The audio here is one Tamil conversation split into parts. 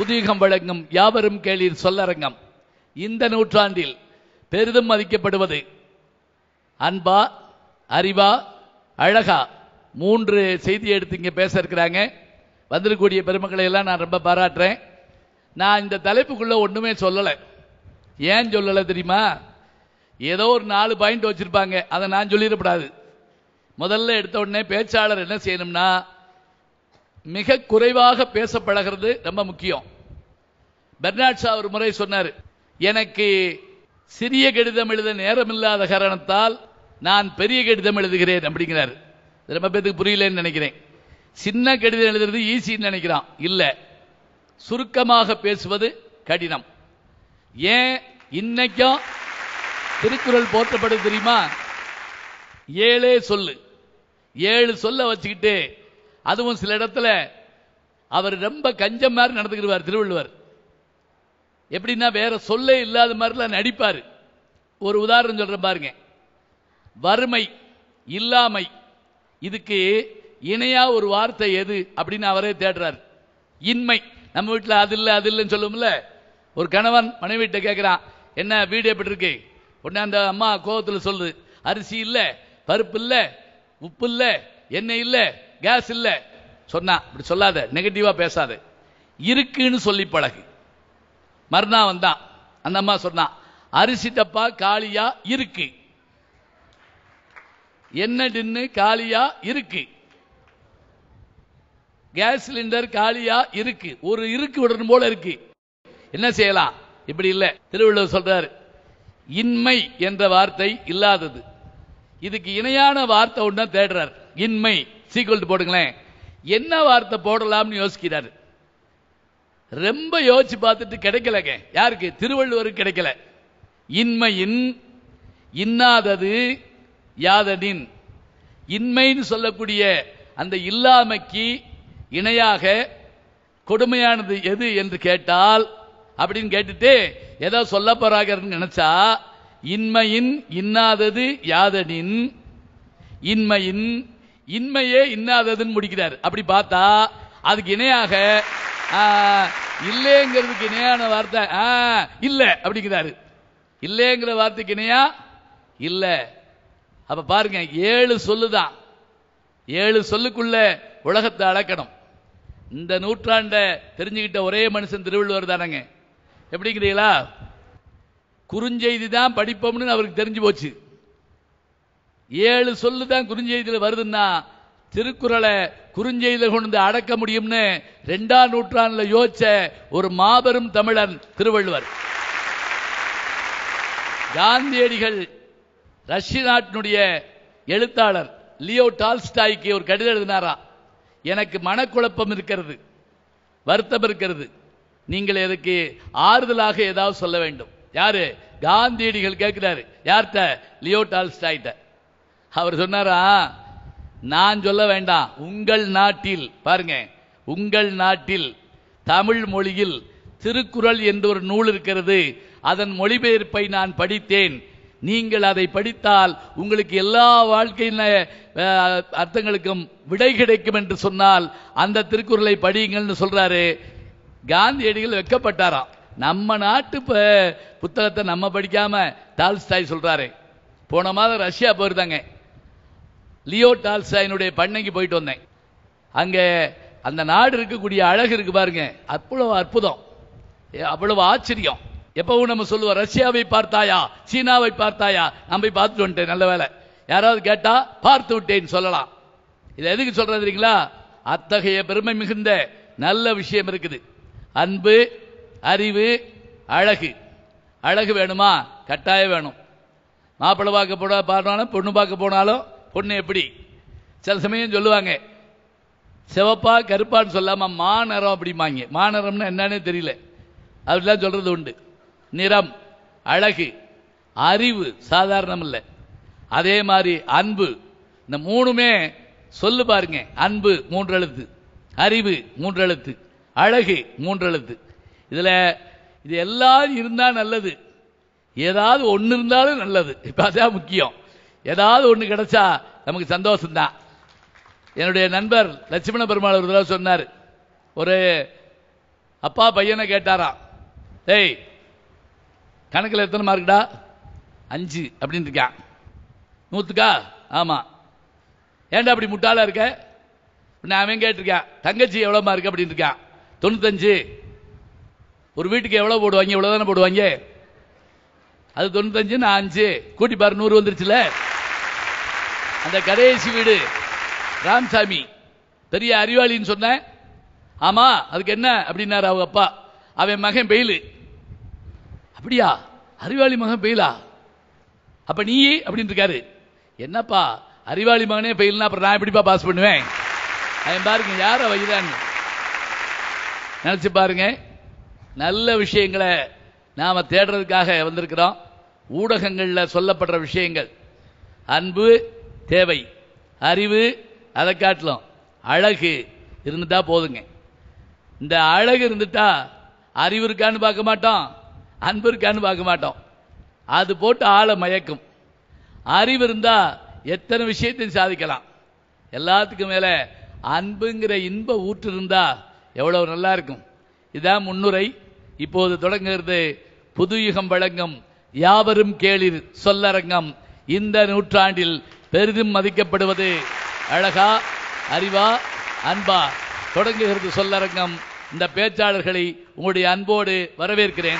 புதியகம் வழங்கும் யாவரும் கேளீர் சொல்லரங்கம் இந்த நூற்றாண்டில் பெரிதும் மதிக்கப்படுவது அன்பா அறிவா அழகா மூன்று செய்தி எடுத்து இங்கே பேச இருக்கிறாங்க வந்திருக்கக்கூடிய பெருமக்களை எல்லாம் நான் ரொம்ப பாராட்டுறேன் நான் இந்த தலைப்புக்குள்ள ஒண்ணுமே சொல்லலை ஏன் சொல்லலை தெரியுமா ஏதோ ஒரு நாலு பாயிண்ட் வச்சிருப்பாங்க அதை நான் சொல்லிடக்கூடாது முதல்ல எடுத்த உடனே பேச்சாளர் என்ன செய்யணும்னா மிக குறைவாக பேச பழகிறது ரொம்ப முக்கியம் பெர்னாட் ஷா ஒரு முறை சொன்னார் எனக்கு சிறிய கடிதம் எழுத நேரம் இல்லாத காரணத்தால் நான் பெரிய கடிதம் எழுதுகிறேன் அப்படிங்கிறார் இது ரொம்ப பேத்துக்கு புரியலன்னு நினைக்கிறேன் சின்ன கடிதம் எழுதுறது ஈஸின்னு நினைக்கிறான் இல்ல சுருக்கமாக பேசுவது கடினம் ஏன் இன்னைக்கும் திருக்குறள் போற்றப்படுது தெரியுமா ஏழே சொல்லு ஏழு சொல்ல வச்சுக்கிட்டு அதுவும் சில இடத்துல அவர் ரொம்ப கஞ்சம் மாதிரி நடந்துக்கிடுவார் திருவள்ளுவர் எப்படின்னா வேற சொல்லே இல்லாத மாதிரிலாம் நடிப்பார் ஒரு உதாரணம் சொல்றேன் பாருங்க வறுமை இல்லாமை இதுக்கு இணையா ஒரு வார்த்தை எது அப்படின்னு அவரே தேடுறார் இன்மை நம்ம வீட்டில் அது இல்லை அது இல்லைன்னு சொல்லுவோம்ல ஒரு கணவன் மனைவிட்ட கேட்குறான் என்ன வீடு எப்படி இருக்கு உடனே அந்த அம்மா கோவத்தில் சொல்லுது அரிசி இல்லை பருப்பு இல்லை உப்பு இல்லை எண்ணெய் இல்லை கேஸ் இல்லை சொன்னா இப்படி சொல்லாத நெகட்டிவா பேசாத இருக்குன்னு சொல்லி பழகு மறுநாள் வந்தான் அந்த அம்மா சொன்னான் அரிசி டப்பா காலியா இருக்கு என்ன டின்னு காலியா இருக்கு கேஸ் சிலிண்டர் காலியா இருக்கு ஒரு இருக்கு விடணும் போல இருக்கு என்ன செய்யலாம் இப்படி இல்ல திருவள்ளுவர் சொல்றாரு இன்மை என்ற வார்த்தை இல்லாதது இதுக்கு இணையான வார்த்தை ஒண்ணு தேடுறார் இன்மை சீக்கிரம் போடுங்களேன் என்ன வார்த்தை போடலாம்னு யோசிக்கிறாரு ரொம்ப யோசிச்சு பார்த்துட்டு கிடைக்கலங்க யாருக்கு திருவள்ளுவருக்கு கிடைக்கல இன்மையின் இன்னாதது யாதனின் இன்மைன்னு சொல்லக்கூடிய அந்த இல்லாமைக்கு இணையாக கொடுமையானது எது என்று கேட்டால் அப்படின்னு கேட்டுட்டு ஏதோ சொல்ல போறாங்கன்னு நினைச்சா இன்மையின் இன்னாதது யாதனின் இன்மையின் இன்மையே இன்னாததுன்னு முடிக்கிறார் அப்படி பார்த்தா அதுக்கு இணையாக ஆ, இல்லைங்கிறதுக்கு இணையான வார்த்தை ஆ, இல்ல அப்படிங்கிறாரு இல்லைங்கிற வார்த்தைக்கு இணையா இல்ல அப்ப பாருங்க ஏழு சொல்லுதான் ஏழு சொல்லுக்குள்ள உலகத்தை அளக்கணும் இந்த நூற்றாண்ட தெரிஞ்சுக்கிட்ட ஒரே மனுஷன் திருவள்ளுவர் தானங்க எப்படிங்கிறீங்களா குறுஞ்செய்தி தான் படிப்போம்னு அவருக்கு தெரிஞ்சு போச்சு ஏழு சொல்லு தான் குறுஞ்செய்தியில் வருதுன்னா திருக்குறளை குறுஞ்செய்தியில் கொண்டு வந்து அடக்க முடியும்னு ரெண்டாம் நூற்றாண்டுல யோசிச்ச ஒரு மாபெரும் தமிழன் திருவள்ளுவர் காந்தியடிகள் ரஷ்ய நாட்டினுடைய எழுத்தாளர் லியோ டால்ஸ்டாய்க்கு ஒரு கடிதம் எழுதினாரா எனக்கு மனக்குழப்பம் இருக்கிறது வருத்தம் இருக்கிறது நீங்கள் எதுக்கு ஆறுதலாக ஏதாவது சொல்ல வேண்டும் யாரு காந்தியடிகள் கேட்கிறாரு யார்கிட்ட லியோ டால்ஸ்டாய்ட்ட அவர் சொன்னாரா நான் சொல்ல வேண்டாம் உங்கள் நாட்டில் பாருங்க உங்கள் நாட்டில் தமிழ் மொழியில் திருக்குறள் என்று ஒரு நூல் இருக்கிறது அதன் மொழிபெயர்ப்பை நான் படித்தேன் நீங்கள் அதை படித்தால் உங்களுக்கு எல்லா வாழ்க்கையின் அஹ், அர்த்தங்களுக்கும் விடை கிடைக்கும் என்று சொன்னால் அந்த திருக்குறளை படியுங்கள்னு சொல்றாரு காந்தியடிகள் வெக்கப்பட்டாராம் நம்ம நாட்டு ப- புத்தகத்தை நம்ம படிக்காம டால்ஸ்டாய் சொல்றாரு போன மாதம் ரஷ்யா போயிருந்தாங்க லியோ டால்ஸ்டாயினுடைய பண்ணைக்கு போயிட்டு வந்தேன் அங்க அந்த நாடு இருக்கக்கூடிய அழகு இருக்கு பாருங்க அவ்வளவு அற்புதம் ஏ, அவ்வளவு ஆச்சரியம் எப்பவும் நம்ம சொல்லுவோம் ரஷ்யாவை பார்த்தாயா சீனாவை பார்த்தாயா நான் போய் பார்த்துட்டு வந்துட்டேன் நல்ல வேலை யாராவது கேட்டா பார்த்து விட்டேன்னு சொல்லலாம் இது எதுக்கு சொல்றது தெரியுங்களா அத்தகைய பெருமை மிகுந்த நல்ல விஷயம் இருக்குது அன்பு அறிவு அழகு அழகு வேணுமா கட்டாயம் வேணும் மாப்பிள்ளை பார்க்க போட பாடினாலும் பொண்ணு பார்க்க போனாலும் பொண்ணு எப்படி சில சமயம் சொல்லுவாங்க சிவப்பா கருப்பான்னு சொல்லாம மாநிறம் அப்படிம்பாங்க மாநிறம்னு என்னன்னே தெரியல அப்படிலாம் சொல்றது உண்டு நிறம் அழகு அறிவு சாதாரணம் இல்லை அதே மாதிரி அன்பு இந்த மூணுமே சொல்லு பாருங்க அன்பு மூன்று எழுத்து அறிவு மூன்று எழுத்து அழகு மூன்று எழுத்து இதுல இது எல்லாம் இருந்தா நல்லது ஏதாவது ஒன்று இருந்தாலும் நல்லது இப்ப அதான் முக்கியம் ஏதாவது ஒன்று கிடைச்சா நமக்கு சந்தோஷம்தான் என்னுடைய நண்பர் லட்சுமண பெருமாள் ஒரு தடவை சொன்னார் ஒரு அப்பா பையனை கேட்டாராம் டேய் கணக்கில் எத்தனை மார்க்குடா அஞ்சு அப்படின்னு இருக்கான் நூற்றுக்கா ஆமாம் ஏன்டா அப்படி முட்டாளா இருக்க நான் அவன் கேட்டிருக்கான் தங்கச்சி எவ்வளோ மார்க் அப்படின்னு இருக்கான் தொண்ணூத்தஞ்சு ஒரு வீட்டுக்கு எவ்வளோ போடுவாங்க இவ்வளோ தானே போடுவாங்க அது தொண்ணூத்தஞ்சு நான் அஞ்சு கூட்டி பாரு நூறு வந்துருச்சுல அந்த கடைசி வீடு ராமசாமி பெரிய அறிவாளின்னு சொன்னேன் ஆமா அதுக்கு என்ன அப்படின்னாரு அவங்க அப்பா அவன் மகன் பெயிலு அப்படியா அறிவாளி மகன் பெயிலா அப்ப நீ அப்படின்னு இருக்காரு என்னப்பா அறிவாளி மகனே பெயில்னா அப்புறம் நான் எப்படிப்பா பாஸ் பண்ணுவேன் அவன் பாருங்க யார வைதான்னு நினைச்சு பாருங்க நல்ல விஷயங்களை நாம தேடுறதுக்காக வந்திருக்கிறோம் ஊடகங்கள்ல சொல்லப்படுற விஷயங்கள் அன்பு தேவை அறிவு அதை காட்டலாம் அழகு இருந்துட்டா போதுங்க இந்த அழகு இருந்துட்டா அறிவு இருக்கான்னு பார்க்க மாட்டோம் அன்பு இருக்கான்னு பார்க்க மாட்டோம் அது போட்டு ஆளை மயக்கும் அறிவு இருந்தா எத்தனை விஷயத்தையும் சாதிக்கலாம் எல்லாத்துக்கும் மேல அன்புங்கிற இன்ப ஊற்று இருந்தா எவ்வளவு நல்லா இருக்கும் இதான் முன்னுரை இப்போது தொடங்குகிறது புதுயுகம் வழங்கும் யாவரும் கேளிர் சொல்லரங்கம் இந்த நூற்றாண்டில் பெரிதும் மதிக்கப்படுவது அழகா அறிவா அன்பா தொடங்குகிறது சொல்லரங்கம் இந்த பேச்சாளர்களை உங்களுடைய அன்போடு வரவேற்கிறேன்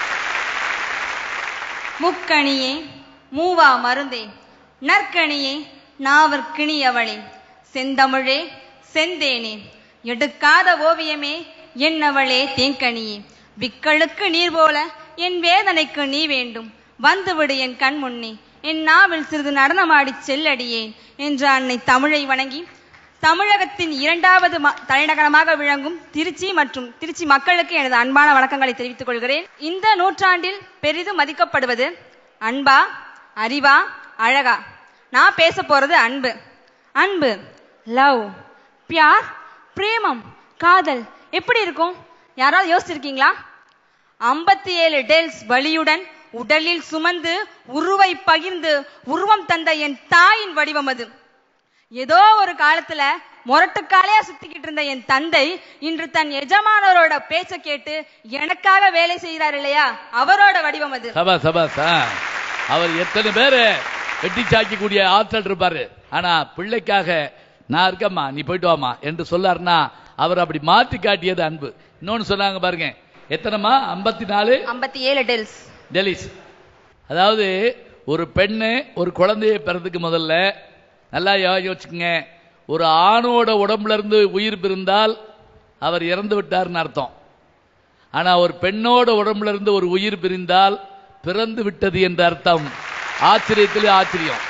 முக்கணியே மூவா மருந்தே நற்கணியே நாவற்கிணியவளே செந்தமிழே செந்தேனே எடுக்காத ஓவியமே என்னவளே தேங்கனியே விக்களுக்கு நீர் போல என் வேதனைக்கு நீ வேண்டும் வந்துவிடு என் கண் முன்னே என் நாவில் சிறிது நடனமாடிச் செல்லடியேன் என்ற அன்னை தமிழை வணங்கி தமிழகத்தின் இரண்டாவது ம- தலைநகரமாக விளங்கும் திருச்சி மற்றும் திருச்சி மக்களுக்கு எனது அன்பான வணக்கங்களை தெரிவித்துக் கொள்கிறேன் இந்த நூற்றாண்டில் பெரிதும் மதிக்கப்படுவது அன்பா அறிவா அழகா நான் பேச போறது அன்பு அன்பு லவ் பியார் பிரேமம் காதல் எப்படி இருக்கும் யாராவது யோசிச்சிருக்கீங்களா ஐம்பத்தி ஏழு டெல்ஸ் வலியுடன் உடலில் சுமந்து உருவை பகிர்ந்து உருவம் தந்த என் தாயின் வடிவம் அது ஏதோ ஒரு காலத்துல முரட்டுக்காலையா சுத்திக்கிட்டு இருந்த என் தந்தை இன்று தன் எஜமானரோட பேச்ச கேட்டு எனக்காக வேலை செய்கிறார் இல்லையா அவரோட வடிவம் அது சபா சபா சா அவர் எத்தனை பேரை வெட்டி சாய்க்கக்கூடிய ஆற்றல் இருப்பாரு ஆனா பிள்ளைக்காக நான் இருக்கம்மா நீ போயிட்டு வாமா என்று சொல்லாருன்னா அவர் அப்படி மாற்றி காட்டியது அன்பு இன்னொன்னு சொன்னாங்க பாருங்க எத்தனைமா ஐம்பத்தி நாலு ஐம்பத்தி ஏழு டெல்ஸ் டெலிஸ் அதாவது ஒரு பெண்ணு ஒரு குழந்தையை பிறதுக்கு முதல்ல நல்லா யோ- யோசிச்சுக்கங்க ஒரு ஆணோட உடம்புல இருந்து உயிர் பிரிந்தால் அவர் இறந்து விட்டார்னு அர்த்தம் ஆனா ஒரு பெண்ணோட உடம்புல இருந்து ஒரு உயிர் பிரிந்தால் பிறந்து விட்டது என்ற அர்த்தம் ஆச்சரியத்திலே ஆச்சரியம்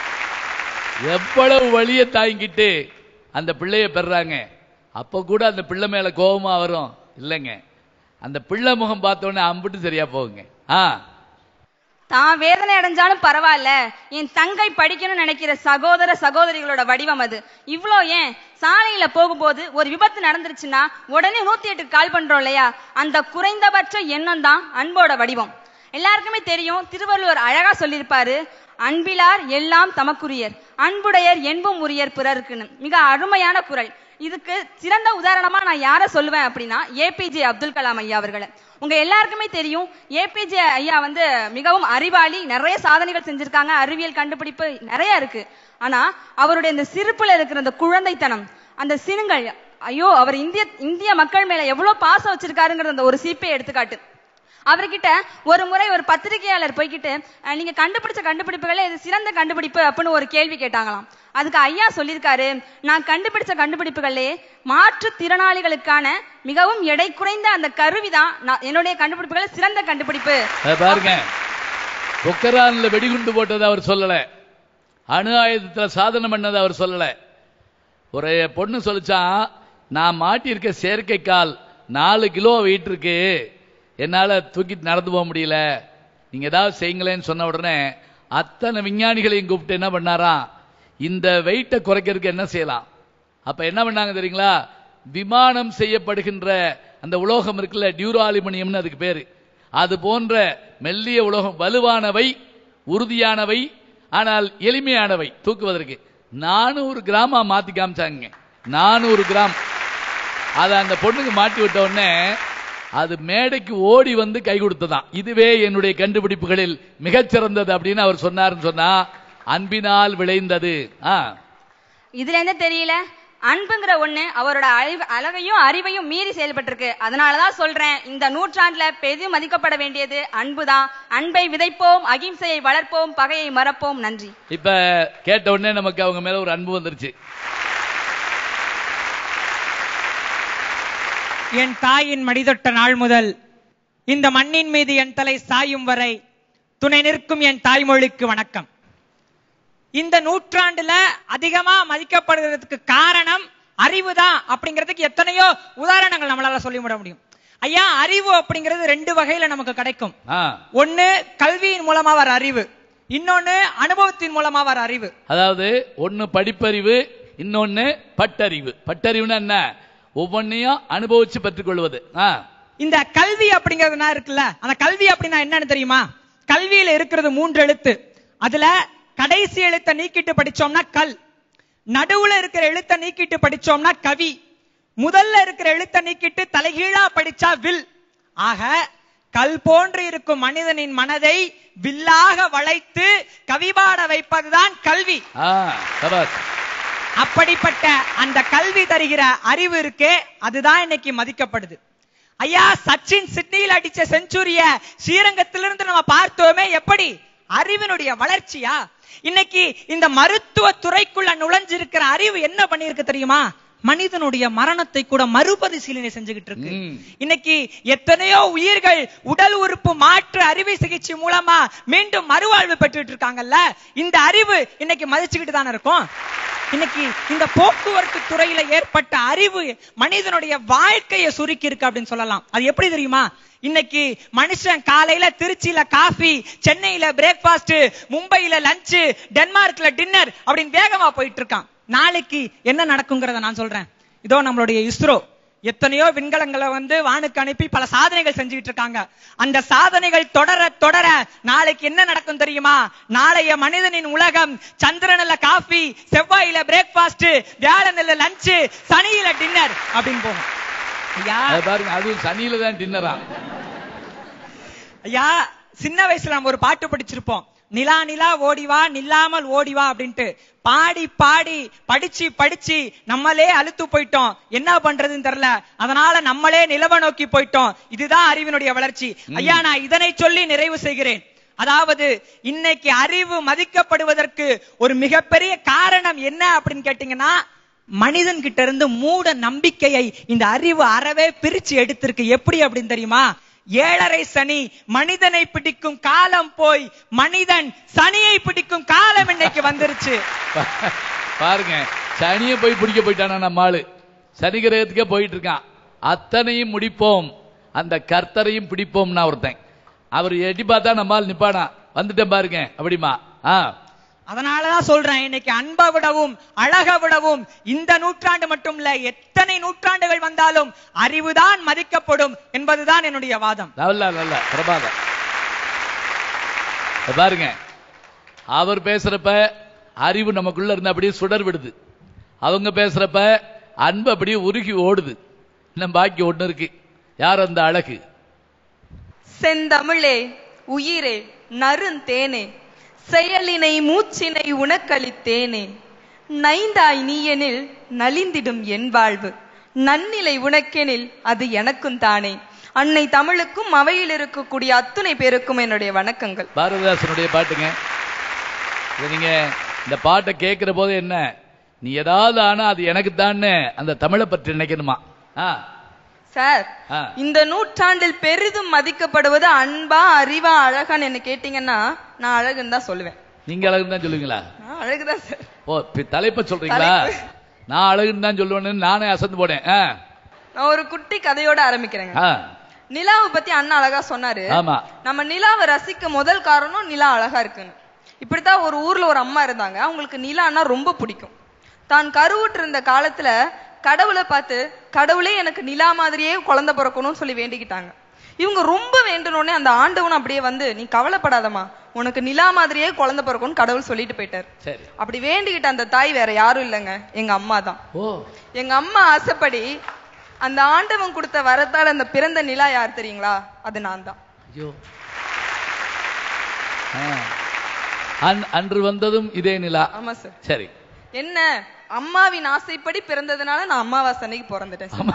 எவ்வளவு வழியை தாங்கிட்டு அந்த பிள்ளைய பெறாங்க அப்ப கூட அந்த பிள்ளை மேல கோபமா வரும் இல்லைங்க அந்த பிள்ளை முகம் பார்த்த உடனே அம்பிட்டு சரியா போகுங்க ஆ தான் வேதனை அடைஞ்சாலும் பரவாயில்ல என் தங்கை படிக்கணும்னு நினைக்கிற சகோதர சகோதரிகளோட வடிவம் அது இவ்ளோ ஏன் சாலையில போகும்போது ஒரு விபத்து நடந்துருச்சுன்னா உடனே நூத்தி எட்டுக்கு கால் பண்றோம் இல்லையா அந்த குறைந்தபட்ச எண்ணம் தான் அன்போட வடிவம் எல்லாருக்குமே தெரியும் திருவள்ளுவர் அழகா சொல்லியிருப்பாரு அன்பிலார் எல்லாம் தமக்குரியர் அன்புடையர் என்பும் உரியர் பிறருக்குன்னு மிக அருமையான குரல் இதுக்கு சிறந்த உதாரணமா நான் யாரை சொல்லுவேன் அப்படின்னா ஏபிஜே அப்துல் கலாம் ஐயா அவர்களை உங்க எல்லாருக்குமே தெரியும் ஏபிஜே ஐயா வந்து மிகவும் அறிவாளி நிறைய சாதனைகள் செஞ்சிருக்காங்க அறிவியல் கண்டுபிடிப்பு நிறைய இருக்கு ஆனா அவருடைய இந்த சிரிப்புல இருக்கிற அந்த குழந்தைத்தனம் அந்த சினுங்கள் ஐயோ அவர் இந்திய இந்திய மக்கள் மேல எவ்வளவு பாசம் வச்சிருக்காருங்கிற அந்த ஒரு சிரிப்பை எடுத்துக்காட்டு அவர்கிட்ட ஒரு முறை ஒரு பத்திரிகையாளர் போய்கிட்டு "அஹ், நீங்க கண்டுபிடிச்ச கண்டுபிடிப்புகளே இது சிறந்த கண்டுபிடிப்பு அப்படின்னு ஒரு கேள்வி கேட்டாங்களாம் அதுக்கு ஐயா சொல்லியிருக்காரு நான் கண்டுபிடிச்ச கண்டுபிடிப்புகளே மாற்றுத்திறனாளிகளுக்கான மிகவும் எடை குறைந்த அந்த கருவிதான் நான் என்னுடைய கண்டுபிடிப்புகள் சிறந்த கண்டுபிடிப்பு அதை பாருங்க பொக்கரான்ல வெடிகுண்டு போட்டதை அவர் சொல்லல அணு ஆயுதத்துல சாதனை பண்ணதை அவர் சொல்லல ஒரு பொண்ணு சொல்லிச்சான் நான் மாட்டியிருக்க செயற்கைக்கால் நாலு கிலோ வெயிட் இருக்கு என்னால தூக்கிட்டு நடந்து போக முடியல நீங்க ஏதாவது செய்யுங்களேன்னு சொன்ன உடனே அத்தனை விஞ்ஞானிகளையும் கூப்பிட்டு என்ன பண்ணாராம் இந்த வெயிட்டை குறைக்கிறதுக்கு என்ன செய்யலாம் அப்ப என்ன பண்ணாங்க தெரியுங்களா விமானம் செய்யப்படுகின்ற அந்த உலோகம் இருக்குல்ல டியூரோ அலுமினியம்னு அதுக்கு பேரு அது போன்ற மெல்லிய உலோகம் வலுவானவை உறுதியானவை ஆனால் எளிமையானவை தூக்குவதற்கு நானூறு கிராமா மாத்தி காமிச்சாங்க நானூறு கிராம் அதை அந்த பொண்ணுக்கு மாட்டி விட்ட உடனே அது மேடைக்கு ஓடி வந்து கை கொடுத்ததாம் இதுவே என்னுடைய கண்டுபிடிப்புகளில் மிகச்சிறந்தது அப்படின்னு அவர் சொன்னாருன்னு சொன்னா அன்பினால் விளைந்தது ஆ இதுல என்ன தெரியல அன்புங்கிற ஒண்ணு அவரோட அறிவு அழகையும் அறிவையும் மீறி செயல்பட்டிருக்கு அதனாலதான் சொல்றேன் இந்த நூற்றாண்டுல பெரிதும் மதிக்கப்பட வேண்டியது அன்புதான் அன்பை விதைப்போம் அகிம்சையை வளர்ப்போம் பகையை மறப்போம் நன்றி இப்ப கேட்ட உடனே நமக்கு அவங்க மேல ஒரு அன்பு வந்துருச்சு என் தாயின் மடிதொட்ட நாள் முதல் இந்த மண்ணின் மீது என் தலை சாயும் வரை துணை நிற்கும் என் தாய்மொழிக்கு வணக்கம் இந்த நூற்றாண்டுல அதிகமா மதிக்கப்படுகிறதுக்கு காரணம் அறிவுதான் அப்படிங்கிறதுக்கு எத்தனையோ உதாரணங்கள் நம்மளால சொல்லி விட முடியும் ஐயா அறிவு அப்படிங்கிறது ரெண்டு வகையில நமக்கு கிடைக்கும் ஆ ஒண்ணு கல்வியின் மூலமா வர அறிவு இன்னொன்னு அனுபவத்தின் மூலமா வர அறிவு அதாவது ஒன்னு படிப்பறிவு இன்னொன்னு பட்டறிவு பட்டறிவுன்னா என்ன ஒவ்வொன்னையும் அனுபவிச்சு பெற்றுக்கொள்வது ஆ இந்த கல்வி அப்படிங்கிறதுனா இருக்குல்ல அந்த கல்வி அப்படின்னா என்னன்னு தெரியுமா கல்வியில இருக்கிறது மூன்று எழுத்து அதுல கடைசி எழுத்தை நீக்கிட்டு படிச்சோம்னா கல் நடுவுல இருக்கிற எழுத்தை நீக்கிட்டு படிச்சோம்னா கவி முதல்ல இருக்கிற எழுத்தை நீக்கிட்டு தலைகீழா படிச்சா வில் ஆக கல் போன்று இருக்கும் மனிதனின் மனதை வில்லாக வளைத்து கவிபாட வைப்பதுதான் கல்வி ஆ சபாஸ் அப்படிப்பட்ட அந்த கல்வி தருகிற அறிவு இருக்கே அதுதான் இன்னைக்கு மதிக்கப்படுது ஐயா சச்சின் சிட்னியில் அடிச்ச செஞ்சுரிய ஸ்ரீரங்கத்திலிருந்து நம்ம பார்த்தோமே எப்படி அறிவினுடைய வளர்ச்சியா இன்னைக்கு இந்த மருத்துவ துறைக்குள்ள நுழைஞ்சிருக்கிற அறிவு என்ன பண்ணிருக்கு தெரியுமா மனிதனுடைய மரணத்தை கூட மறுபரிசீலனை செஞ்சுகிட்டு இருக்கு ம். இன்னைக்கு எத்தனையோ உயிர்கள் உடல் உறுப்பு மாற்று அறுவை சிகிச்சை மூலமா மீண்டும் மறுவாழ்வு பெற்றுட்டு இருக்காங்கல்ல இந்த அறிவு இன்னைக்கு மதிச்சுக்கிட்டு தானே இருக்கும் இன்னைக்கு இந்த போக்குவரத்து துறையில ஏற்பட்ட அறிவு மனிதனுடைய வாழ்க்கையை சுருக்கி இருக்கு அப்படின்னு சொல்லலாம் அது எப்படி தெரியுமா இன்னைக்கு மனுஷன் காலையில திருச்சியில காஃபி சென்னையில பிரேக்பாஸ்ட் மும்பையில லஞ்ச் டென்மார்க்ல டின்னர் அப்படின்னு வேகமா போயிட்டு இருக்கான் நாளைக்கு என்ன நடக்குங்கிறத நான் சொல்றேன் இதோ நம்மளுடைய இஸ்ரோ எத்தனையோ விண்கலங்களை வந்து வானுக்கு அனுப்பி பல சாதனைகள் செஞ்சுக்கிட்டு இருக்காங்க அந்த சாதனைகள் தொடர தொடர நாளைக்கு என்ன நடக்கும் தெரியுமா நாளைய மனிதனின் உலகம் சந்திரனில் காஃபி செவ்வாயில பிரேக்பாஸ்ட் வியாழனில் லஞ்ச் சனியில டின்னர் அப்படின்னு போகும் ஐயா அது பாருங்க அதுவும் சனியில தான் டின்னரா ஐயா சின்ன வயசுல நம்ம ஒரு பாட்டு படிச்சிருப்போம் நிலா நிலா ஓடிவா நில்லாமல் ஓடிவா அப்படின்ட்டு பாடி பாடி படிச்சு படிச்சு நம்மளே அழுத்து போயிட்டோம் என்ன பண்றதுன்னு தெரியல அதனால நம்மளே நிலவ நோக்கி போயிட்டோம் இதுதான் அறிவினுடைய வளர்ச்சி ஐயா நான் இதனை சொல்லி நிறைவு செய்கிறேன் அதாவது இன்னைக்கு அறிவு மதிக்கப்படுவதற்கு ஒரு மிகப்பெரிய காரணம் என்ன அப்படின்னு கேட்டீங்கன்னா மனிதன் கிட்ட இருந்து மூட நம்பிக்கையை இந்த அறிவு அறவே பிரிச்சு எடுத்திருக்கு எப்படி அப்படின்னு தெரியுமா ஏழரை சனி மனிதனை பிடிக்கும் காலம் போய் மனிதன் சனியை பிடிக்கும் காலம் இன்னைக்கு வந்துருச்சு பாருங்க சனியை போய் பிடிக்க போயிட்டானா நம்ம ஆளு சனி கிரகத்துக்கே போயிட்டு இருக்கான் அத்தனையும் முடிப்போம் அந்த கர்த்தரையும் பிடிப்போம்னா ஒருத்தன் அவர் எட்டி பார்த்தா நம்ம ஆள் நிப்பானா வந்துட்டேன் பாருங்க அப்படிமா ஆ அதனாலதான் சொல்றேன் இன்னைக்கு அன்பை விடவும் அழக விடவும் இந்த நூற்றாண்டு மட்டும் இல்ல எத்தனை நூற்றாண்டுகள் வந்தாலும் அறிவுதான் மதிக்கப்படும் என்பதுதான் என்னுடைய வாதம் நல்ல நல்ல பிரபாதம் இத பாருங்க அவர் பேசுறப்ப அறிவு நமக்குள்ள இருந்து அப்படியே சுடர் விடுது அவங்க பேசுறப்ப அன்பு அப்படியே உருகி ஓடுது இன்னும் பாக்கி ஒண்ணு இருக்கு யார் அந்த அழகு செந்தமிழே உயிரே நறுந்தேனே செயலினை மூச்சினை உனக்களித்தேனே நைந்தாய் நீயெனில் நலிந்திடும் என் வாழ்வு நன்னிலை உனக்கெனில் அது எனக்கும் தானே அன்னை தமிழுக்கும் அவையில் இருக்கக்கூடிய அத்துணை பேருக்கும் என்னுடைய வணக்கங்கள் பாரதிதாசனுடைய பாட்டுங்க இதை நீங்க இந்த பாட்டை கேட்கிற போது என்ன நீ ஏதாவது ஆனா அது எனக்கு அந்த தமிழை பற்றி நினைக்கணுமா ஆ சார் ஆ. இந்த நூற்றாண்டில் பெரிதும் மதிக்கப்படுவது அன்பா அறிவா அழகான்னு என்ன கேட்டீங்கன்னா நான் அழகுன்னு தான் சொல்லுவேன் நீங்க அழகுன்னு தான் சொல்லுவீங்களா நான் அழகுதான் சார் ஓ இப்ப தலைப்பை சொல்றீங்களா தலைப்பு. நான் அழகுன்னு தான் சொல்லுவேன்னு நானே அசந்து போனேன் ஆ, நான் ஒரு குட்டி கதையோட ஆரம்பிக்கிறேங்க ஆ, நிலாவை பத்தி அண்ணா அழகா சொன்னாரு ஆமா நம்ம நிலாவை ரசிக்க முதல் காரணம் நிலா அழகா இருக்குன்னு இப்படித்தான் ஒரு ஊர்ல ஒரு அம்மா இருந்தாங்க அவங்களுக்கு நிலான்னா ரொம்ப பிடிக்கும் தான் கருவுற்று இருந்த காலத்துல கடவுளை பார்த்து கடவுளே எனக்கு நிலா மாதிரியே குழந்தை பிறக்கணும்னு சொல்லி வேண்டிக்கிட்டாங்க இவங்க ரொம்ப வேண்டனோடனே அந்த ஆண்டவன் அப்படியே வந்து நீ கவலைப்படாதம்மா உனக்கு நிலா மாதிரியே குழந்தை பிறக்கணும்னு கடவுள் சொல்லிட்டு போயிட்டாரு சரி அப்படி வேண்டிக்கிட்ட அந்த தாய் வேற யாரும் இல்லைங்க எங்க அம்மா தான் ஓ எங்க அம்மா ஆசைப்படி அந்த ஆண்டவன் கொடுத்த வரத்தால் அந்த பிறந்த நிலா யார் தெரியுங்களா அது நான் தான் ஐயோ ஆ. அன்- அன்று வந்ததும் இதே நிலா ஆமா சார் சரி என்ன அம்மாவின் ஆசைப்படி பிறந்ததுனால நான் அம்மாவாசை அன்னைக்கு பிறந்துட்டேன் சார் ஆமா.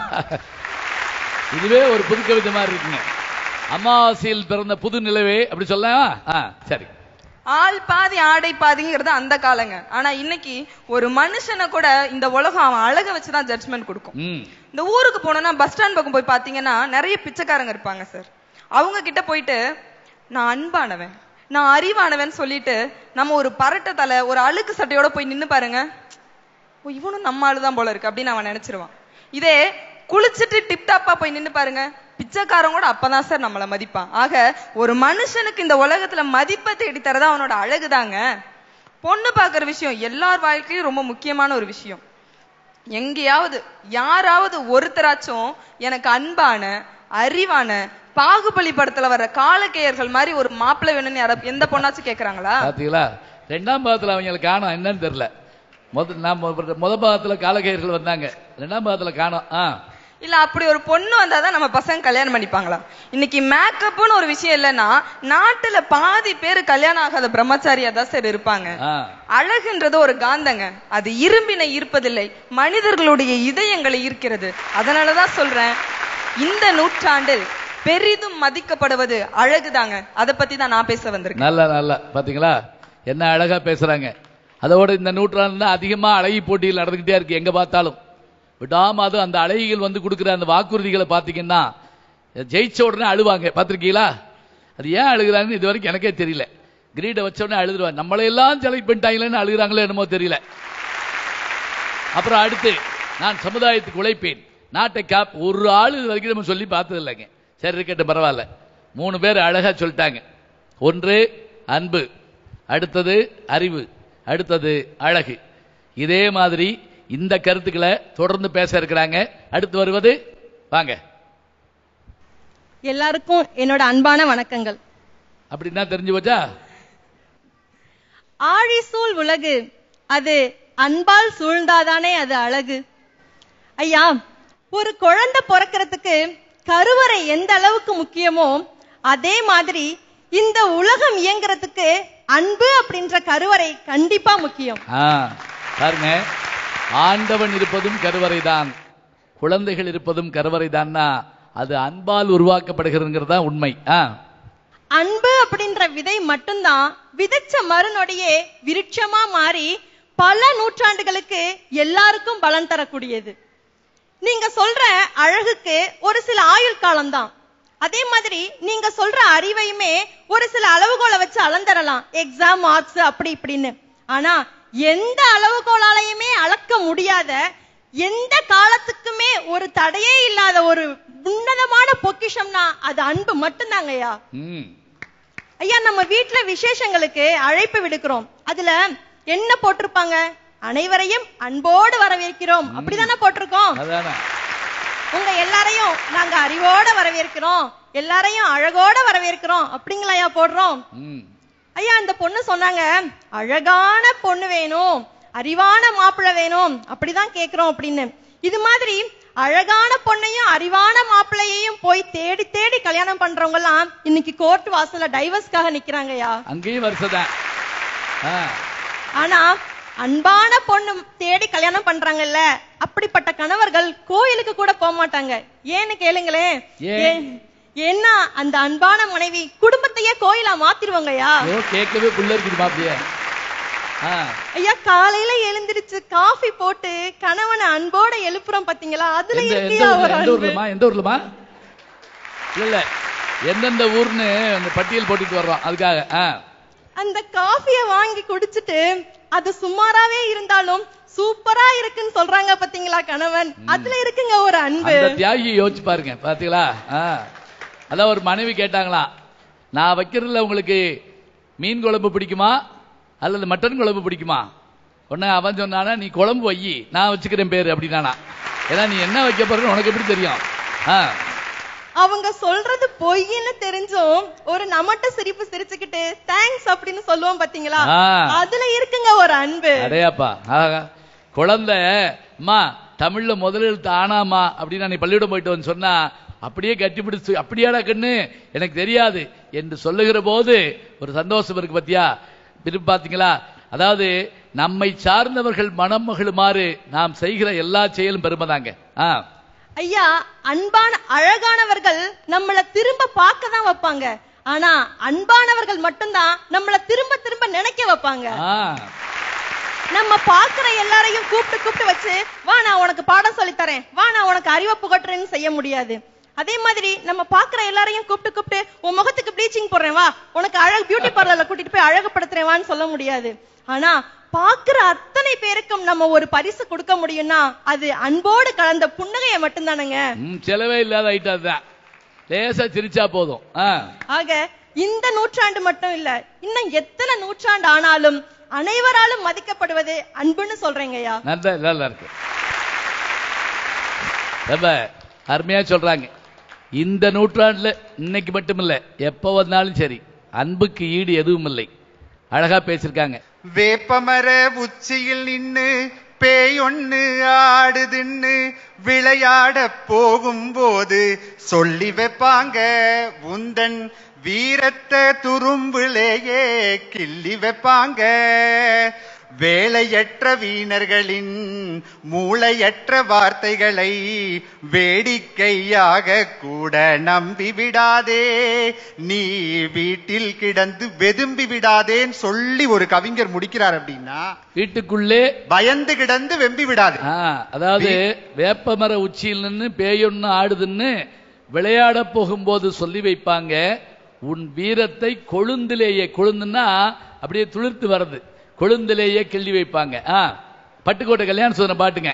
இதுவே ஒரு புது கவிதை மாதிரி இருக்குங்க அமாவாசையில் பிறந்த புது நிலவே அப்படி சொல்லலாமா ஆ சரி ஆள் பாதி ஆடை பாதிங்கிறது அந்த காலங்க ஆனா இன்னைக்கு ஒரு மனுஷனை கூட இந்த உலகம் அவன் அழக வச்சுதான் ஜட்ஜ்மெண்ட் கொடுக்கும் ம் இந்த ஊருக்கு போனோம்னா பஸ் ஸ்டாண்ட் பக்கம் போய் பாத்தீங்கன்னா நிறைய பிச்சைக்காரங்க இருப்பாங்க சார் அவங்க கிட்ட போயிட்டு நான் அன்பானவன் நான் அறிவானவன் சொல்லிட்டு நம்ம ஒரு பரட்ட தலை ஒரு அழுக்கு சட்டையோட போய் நின்னு பாருங்க ஓ இவனும் நம்ம ஆளுதான் போல இருக்கு அப்படின்னு அவன் நினைச்சிருவான் இதே குளிச்சுட்டு டிப்டாப்பா போய் நின்னு பாருங்க பிச்சைக்காரன் கூட அப்பதான் சார் நம்மள மதிப்பான் ஆக ஒரு மனுஷனுக்கு இந்த உலகத்துல மதிப்பை தேடி தரது அவனோட அழகுதாங்க பொண்ணு பாக்குற விஷயம் எல்லார் வாழ்க்கையும் ரொம்ப முக்கியமான ஒரு விஷயம் எங்கேயாவது யாராவது ஒருத்தராச்சும் எனக்கு அன்பான அறிவான பாகுபலி படத்துல வர காலக்கேயர்கள் மாதிரி ஒரு மாப்பிள்ளை வேணும்னு யாரா எந்த பொண்ணாச்சும் கேக்குறாங்களா பாத்தீங்களா ரெண்டாம் பாகத்துல அவங்களுக்கு காணோம் என்னன்னு தெரியல முத நான் முத- முத பாகத்துல காலகேயர்கள் வந்தாங்க ரெண்டாம் பாகத்துல காணோம் ஆ இல்ல அப்படி ஒரு பொண்ணு வந்தாதான் நம்ம பசங்க கல்யாணம் பண்ணிப்பாங்களா இன்னைக்கு மேக்கப்னு ஒரு விஷயம் இல்லைன்னா நாட்டுல பாதி பேர் கல்யாணம் ஆகாத பிரம்மச்சாரியா தான் சார் இருப்பாங்க ஆ அழகுன்றது ஒரு காந்தங்க அது இரும்பினை ஈர்ப்பதில்லை மனிதர்களுடைய இதயங்களை ஈர்க்கிறது அதனாலதான் சொல்றேன் இந்த நூற்றாண்டில் பெரிதும் மதிக்கப்படுவது அழகுதாங்க அத பத்தி தான் நான் பேச வந்திருக்கேன் நல்ல நல்ல பாத்தீங்களா என்ன அழகா பேசுறாங்க அதோட இந்த நூற்றாண்டுல அதிகமா அழகி போட்டிகள் நடந்துகிட்டே இருக்கு எங்க பார்த்தாலும் விடாம அது அந்த அழகிகள் வந்து கொடுக்குற அந்த வாக்குறுதிகளை பாத்தீங்கன்னா ஜெயிச்ச உடனே அழுவாங்க பார்த்திருக்கீங்களா அது ஏன் அழுகுறாங்கன்னு இது வரைக்கும் எனக்கே தெரியல கிரீடை வச்ச உடனே அழுதுருவாங்க நம்மளை எல்லாம் செலக்ட் பண்ணிட்டாங்களேன்னு அழுகுறாங்களோ என்னமோ தெரியல அப்புறம் அடுத்து நான் சமுதாயத்துக்கு உழைப்பேன் நாட்டை காப் ஒரு ஆள் இது வரைக்கும் நம்ம சொல்லி பார்த்தது இல்லைங்க சரி இருக்கட்டும் பரவாயில்ல மூணு பேர் அழகா சொல்லிட்டாங்க ஒன்று அன்பு அடுத்தது அறிவு அடுத்தது அழகு இதே மாதிரி இந்த கருத்துக்களை தொடர்ந்து பேச இருக்கிறாங்க அடுத்து வருவது வாங்க எல்லாருக்கும் என்னோட அன்பான வணக்கங்கள் அப்படின்னா தெரிஞ்சு போச்சா ஆழிசூழ் உலகு அது அன்பால் சூழ்ந்தாதானே அது அழகு ஐயா ஒரு குழந்தை பிறக்கிறதுக்கு கருவறை எந்த அளவுக்கு முக்கியமோ அதே மாதிரி இந்த உலகம் இயங்குறதுக்கு அன்பு அப்படின்ற கருவறை கண்டிப்பா முக்கியம் ஆ பாருங்க ஆண்டவன் இருப்பதும் கருவறைதான் குழந்தைகள் இருப்பதும் கருவறைதான்னா அது அன்பால் உருவாக்கப்படுகிறதுங்கிறது தான் உண்மை ஆ அன்பு அப்படின்ற விதை மட்டும்தான் விதைச்ச மறுநொடியே விருட்சமா மாறி பல நூற்றாண்டுகளுக்கு எல்லாருக்கும் பலன் தரக்கூடியது நீங்க சொல்ற அழகுக்கு ஒரு சில ஆயுள் காலம்தான் அதே மாதிரி நீங்க சொல்ற அறிவையுமே ஒரு சில அளவுகோலை வச்சு அளந்தரலாம் எக்ஸாம் மார்க்ஸ் அப்படி இப்படின்னு ஆனா எந்த அளவுகோலாலையுமே அளக்க முடியாத எந்த காலத்துக்குமே ஒரு தடையே இல்லாத ஒரு உன்னதமான பொக்கிஷம்னா அது அன்பு மட்டும்தாங்கய்யா ம் ஐயா நம்ம வீட்ல விசேஷங்களுக்கு அழைப்பு விடுக்கிறோம் அதுல என்ன போட்டிருப்பாங்க அனைவரையும் அன்போடு வரவேற்கிறோம் அப்படிதானே போட்டிருக்கோம் அதானே உங்க எல்லாரையும் நாங்க அறிவோட வரவேற்கிறோம் எல்லாரையும் அழகோட வரவேற்கிறோம் அப்படிங்களாயா போடுறோம் ம் ஐயா அந்த பொண்ணு சொன்னாங்க அழகான பொண்ணு வேணும் அறிவான மாப்பிள்ளை வேணும் அப்படிதான் கேக்குறோம் அப்படின்னு இது மாதிரி அழகான பொண்ணையும் அறிவான மாப்பிள்ளையையும் போய் தேடி தேடி கல்யாணம் பண்றவங்க எல்லாம் இன்னைக்கு கோர்ட் வாசல்ல டைவர்ஸ்க்காக நிக்கிறாங்கய்யா அங்கேயும் வருஷதான் ஆ ஆனா அன்பான பொண்ணு தேடி கல்யாணம் பண்றாங்கல்ல அப்படிப்பட்ட கணவர்கள் கோயிலுக்கு கூட போக மாட்டாங்க ஏன்னு கேளுங்களேன் ஏன்? ஏன்- ஏன்னா அந்த அன்பான மனைவி குடும்பத்தையே கோயிலா மாத்திருவாங்கய்யா ஐயோ கேட்கவே புள்ள இருக்குது மாப்பிளைய ஆ ஐயா காலையில எழுந்திருச்சு காஃபி போட்டு கணவனை அன்போட எழுப்புறோம் பாத்தீங்களா அதுல எந்த எந்த இருக்கியா ஊர்ல ஒரு எந்த அன்பு ஊர்லமா எந்த ஊர்லமா இல்ல இல்ல எந்தெந்த ஊர்னு அந்த பட்டியல் போட்டுட்டு வர்றோம் அதுக்காக ஆ அந்த காஃபிய வாங்கி குடிச்சிட்டு அது சுமாராவே இருந்தாலும் சூப்பரா இருக்குன்னு சொல்றாங்க பாத்தீங்களா கணவன் அதுல இருக்குங்க ஒரு அன்பு அந்த தியாகியை யோசிச்சு பாருங்க பாத்தீங்களா ஆ அதான் ஒரு மனைவி கேட்டாங்களாம் நான் வைக்கிறதுல உங்களுக்கு மீன் குழம்பு பிடிக்குமா அல்லது மட்டன் குழம்பு பிடிக்குமா உடனே அவன் சொன்னானா நீ குழம்பு வை நான் வச்சுக்கிறேன் பேரு அப்படின்னானா ஏன்னா நீ என்ன வைக்க போறன்னு உனக்கு எப்படி தெரியும் ஆ அவங்க சொல்றது பொய்ன்னு தெரிஞ்சும் ஒரு நமட்ட சிரிப்பு சிரிச்சுக்கிட்டு தேங்க்ஸ் அப்படின்னு சொல்லுவோம் பாத்தீங்களா ஆ. அதுல இருக்குங்க ஒரு அன்பு அடையாப்பா ஆஹா குழந்தை அம்மா தமிழ்ல முதல் எழுத்து ஆனாமா அப்படின்னு நான் பள்ளியிடம் போயிட்டு வந்து சொன்னா அப்படியே கட்டிப்பிடிச்சு அப்படியாடா கண்ணு எனக்கு தெரியாது என்று சொல்லுகிற போது ஒரு சந்தோஷம் இருக்கு பத்தியா விரும்பி பாத்தீங்களா அதாவது நம்மை சார்ந்தவர்கள் மனம் மகிழுமாறு நாம் செய்கிற எல்லா செயலும் பெருமைதாங்க ஆ ஐயா அன்பான அழகானவர்கள் நம்மள திரும்ப பார்க்க தான் வைப்பாங்க ஆனா அன்பானவர்கள் மட்டும்தான் நம்மள திரும்ப திரும்ப நினைக்க வைப்பாங்க ஆ நம்ம பாக்குற எல்லாரையும் கூப்பிட்டு கூப்பிட்டு வச்சு வா நான் உனக்கு பாடம் சொல்லி தரேன் வா நான் உனக்கு அறிவை புகட்டுறேன்னு செய்ய முடியாது அதே மாதிரி நம்ம பாக்குற எல்லாரையும் கூப்பிட்டு கூப்பிட்டு உன் முகத்துக்கு ப்ளீச்சிங் போடுறேன் வா உனக்கு அழகு பியூட்டி பார்லர்ல கூட்டிட்டு போய் அழகுபடுத்துறேன் வான்னு சொல்ல முடியாது ஆனா பாக்குற அத்தனை பேருக்கும் நம்ம ஒரு பரிசு கொடுக்க முடியும்னா அது அன்போடு கலந்த புன்னகையை மட்டும்தானங்க ம், செலவே இல்லாத ஐட்டம் தான் லேசா சிரிச்சா போதும் ஆ ஆக இந்த நூற்றாண்டு மட்டும் இல்ல இன்னும் எத்தனை நூற்றாண்டு ஆனாலும் அனைவராலும் மதிக்கப்படுவது அன்புன்னு சொல்றேங்கய்யா நல்ல நல்லா இருக்கு ரொம்ப அருமையா சொல்றாங்க இந்த நூற்றாண்டுல இன்னைக்கு மட்டும் இல்ல எப்ப வந்தாலும் சரி அன்புக்கு ஈடு எதுவும் இல்லை அழகா பேசியிருக்காங்க வேப்பமர உச்சியில் நின்னு பேயொன்னு ஆடுதுன்னு விளையாட போகும்போது சொல்லி வைப்பாங்க உந்தன் வீரத்தை துரும்புலேயே கிள்ளி வைப்பாங்க வேலையற்ற வீணர்களின் மூளையற்ற வார்த்தைகளை வேடிக்கையாக கூட நம்பி விடாதே நீ வீட்டில் கிடந்து வெதும்பி விடாதேன்னு சொல்லி ஒரு கவிஞர் முடிக்கிறார் அப்படின்னா வீட்டுக்குள்ளே பயந்து கிடந்து வெம்பி விடாதே ஆ, அதாவது வேப்பமர உச்சியில் நின்னு பேயொன்னு ஆடுதுன்னு விளையாட போகும்போது சொல்லி வைப்பாங்க உன் வீரத்தை கொழுந்திலேயே கொழுந்துன்னா அப்படியே துளிர்த்து வர்றது கொழுந்திலேயே கிள்ளி வைப்பாங்க ஆ பட்டுக்கோட்டை கல்யாணம் சொன்ன பாட்டுங்க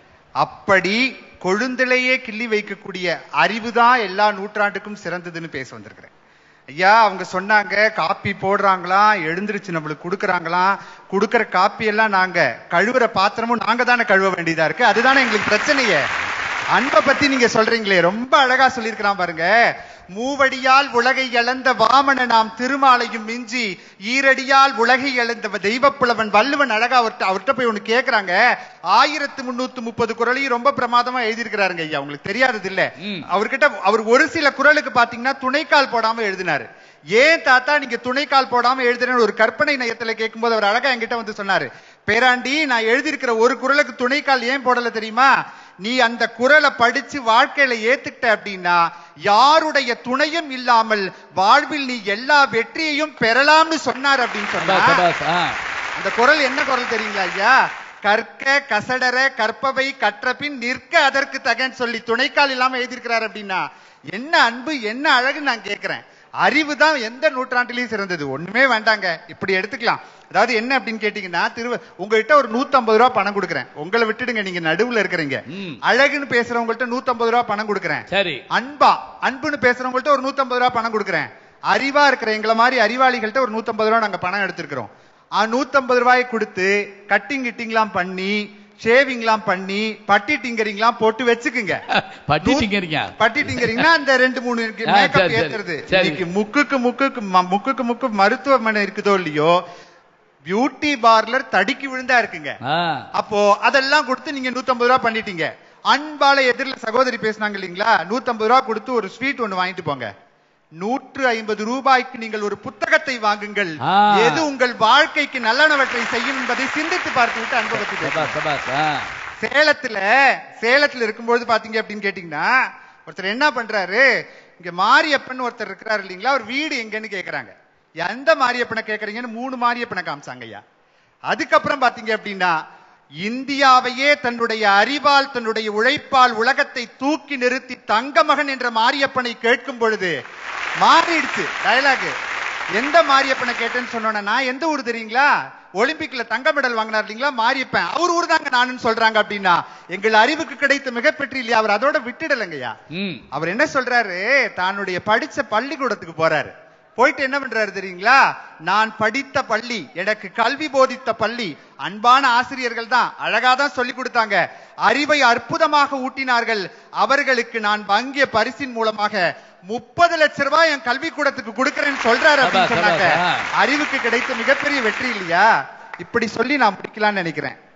அப்படி கொழுந்திலேயே கிள்ளி வைக்கக்கூடிய அறிவுதான் எல்லா நூற்றாண்டுக்கும் சிறந்ததுன்னு பேச வந்திருக்கிறேன் ஐயா அவங்க சொன்னாங்க காப்பி போடுறாங்களாம் எழுந்திருச்சு நம்மளுக்கு கொடுக்கறாங்களாம் கொடுக்கற காப்பி எல்லாம் நாங்க கழுவுற பாத்திரமும் நாங்க தானே கழுவ வேண்டியதா இருக்கு அதுதானே எங்களுக்கு பிரச்சனையே அன்பை பத்தி நீங்க சொல்றீங்களே ரொம்ப அழகா சொல்லியிருக்கிறான் பாருங்க மூவடியால் உலகை இழந்த வாமன நாம் திருமாலையும் மிஞ்சி ஈரடியால் உலகை இழந்த தெய்வப்புலவன் வள்ளுவன் அழகா அவர்ட்ட அவர்ட்ட போய் ஒண்ணு கேக்குறாங்க ஆயிரத்து முன்னூத்து முப்பது குரலையும் ரொம்ப பிரமாதமா எழுதியிருக்கிறாருங்க ஐயா உங்களுக்கு தெரியாதது இல்ல ம். அவர்கிட்ட அவர் ஒரு சில குரலுக்கு பாத்தீங்கன்னா துணைக்கால் போடாம எழுதினாரு ஏன் தாத்தா நீங்க துணைக்கால் போடாம எழுதுறேன்னு ஒரு கற்பனை நயத்துல கேட்கும்போது அவர் அழகா என்கிட்ட வந்து சொன்னாரு பேராண்டி நான் எழுதியிருக்கிற ஒரு குரலுக்கு துணைக்கால் ஏன் போடல தெரியுமா நீ அந்த குரலை படிச்சு வாழ்க்கையில ஏத்துக்கிட்ட அப்படின்னா யாருடைய துணையும் இல்லாமல் வாழ்வில் நீ எல்லா வெற்றியையும் பெறலாம்னு சொன்னார் அப்படின்னு சொன்னா சபாஸ், சபாஸ், ஆ. அந்த குரல் என்ன குரல் தெரியுங்களா ஐயா கற்க கசடர கற்பவை கற்றபின் நிற்க அதற்கு தகன்னு சொல்லி துணைக்கால் இல்லாம எழுதியிருக்கிறார் அப்படின்னா என்ன அன்பு என்ன அழகு நான் கேட்கிறேன் அறிவு தான் எந்த நூற்றாண்டிலையும் சிறந்தது ஒண்ணுமே வேண்டாங்க இப்படி எடுத்துக்கலாம் அதாவது என்ன அப்படின்னு கேட்டீங்கன்னா திருவ உங்ககிட்ட ஒரு 150 ரூபாய் பணம் கொடுக்குறேன் உங்களை விட்டுடுங்க நீங்க நடுவுல இருக்கிறீங்க ம். அழகுன்னு பேசுறவங்கள்ட்ட 150 ரூபாய் பணம் கொடுக்குறேன் சரி அன்பா அன்புன்னு பேசுறவங்கள்ட்ட ஒரு 150 ரூபாய் பணம் கொடுக்குறேன் அறிவா இருக்கிற எங்களை மாதிரி அறிவாளிகள்ட்ட ஒரு 150 ரூபாய் நாங்க பணம் எடுத்திருக்கிறோம் ஆ 150 ரூபாயை கொடுத்து கட்டிங் கிட்டிங்லாம் பண்ணி ஷேவிங்லாம் பண்ணி பட்டி டிங்கரிங்லாம் போட்டு வச்சுக்குங்க பட்டி டிங்கரிங்க பட்டி டிங்கரிங்னா அந்த ரெண்டு மூணு ஆ, மேக்கப் சரி, சரி. ஏத்துறது சரி. இன்னைக்கு முக்குக்கு முக்குக்கு ம- முக்குக்கு முக்கு மருத்துவமனை இருக்குதோ இல்லையோ பியூட்டி பார்லர் தடுக்கி விழுந்தா இருக்குங்க ஆ அப்போ அதெல்லாம் கொடுத்து நீங்க 150 ரூபாய் பண்ணிட்டீங்க அன்பால எதிரில் சகோதரி பேசுனாங்க இல்லைங்களா 150 ரூபாய் கொடுத்து ஒரு ஸ்வீட் ஒண்ணு வாங்கிட்டு போங்க நூற்று ஐம்பது ரூபாய்க்கு நீங்கள் ஒரு புத்தகத்தை வாங்குங்கள் ஆ. எது உங்கள் வாழ்க்கைக்கு நல்லனவற்றை செய்யும் என்பதை சிந்தித்து பார்த்து விட்டு அன்பை பத்தி பேசுங்க. சபாஸ் சபாஸ் ஆ சேலத்துல சேலத்துல இருக்கும்போது பாத்தீங்க அப்படின்னு கேட்டீங்கன்னா ஒருத்தர் என்ன பண்றாரு இங்க மாரியப்பன் ஒருத்தர் இருக்கிறாரு இல்லைங்களா அவர் வீடு எங்கன்னு கேக்குறாங்க எந்த மாரியப்பனை கேக்குறீங்கன்னு மூணு மாரியப்பனை காமிச்சாங்க ஐயா அதுக்கப்புறம் பாத்தீங்க அப்படின்னா இந்தியாவையே தன்னுடைய அறிவால் தன்னுடைய உழைப்பால் உலகத்தை தூக்கி நிறுத்தி தங்க மகன் என்ற மாரியப்பனை கேட்கும் பொழுது மாறிடுச்சு டயலாக் எந்த மாரியப்பனை கேட்டேன்னு சொன்னோன்னா நான் எந்த ஊர் தெரியுங்களா ஒலிம்பிக்ல தங்க மெடல் வாங்கினார் இல்லைங்களா மாரியப்பன் அவர் ஊர் தாங்க நானுன்னு சொல்றாங்க அப்படின்னா எங்கள் அறிவுக்கு கிடைத்த மிகப்பெற்று இல்லையா அவர் அதோட விட்டுடலைங்கய்யா ம் அவர் என்ன சொல்றாரு தன்னுடைய படிச்ச பள்ளிக்கூடத்துக்கு போறாரு போயிட்டு என்ன பண்றாரு தெரியுங்களா நான் படித்த பள்ளி எனக்கு கல்வி போதித்த பள்ளி அன்பான ஆசிரியர்கள் தான் அழகா தான் சொல்லி கொடுத்தாங்க அறிவை அற்புதமாக ஊட்டினார்கள் அவர்களுக்கு நான் வாங்கிய பரிசின் மூலமாக முப்பது லட்ச ரூபாய் என் கல்வி கூடத்துக்கு கொடுக்கறேன்னு சொல்றாரு அப்படின்னு சபாஸ், சொன்னாங்க சபாஸ், அறிவுக்கு கிடைத்த மிகப்பெரிய வெற்றி இல்லையா இப்படி சொல்லி நான் முடிக்கலாம்னு நினைக்கிறேன்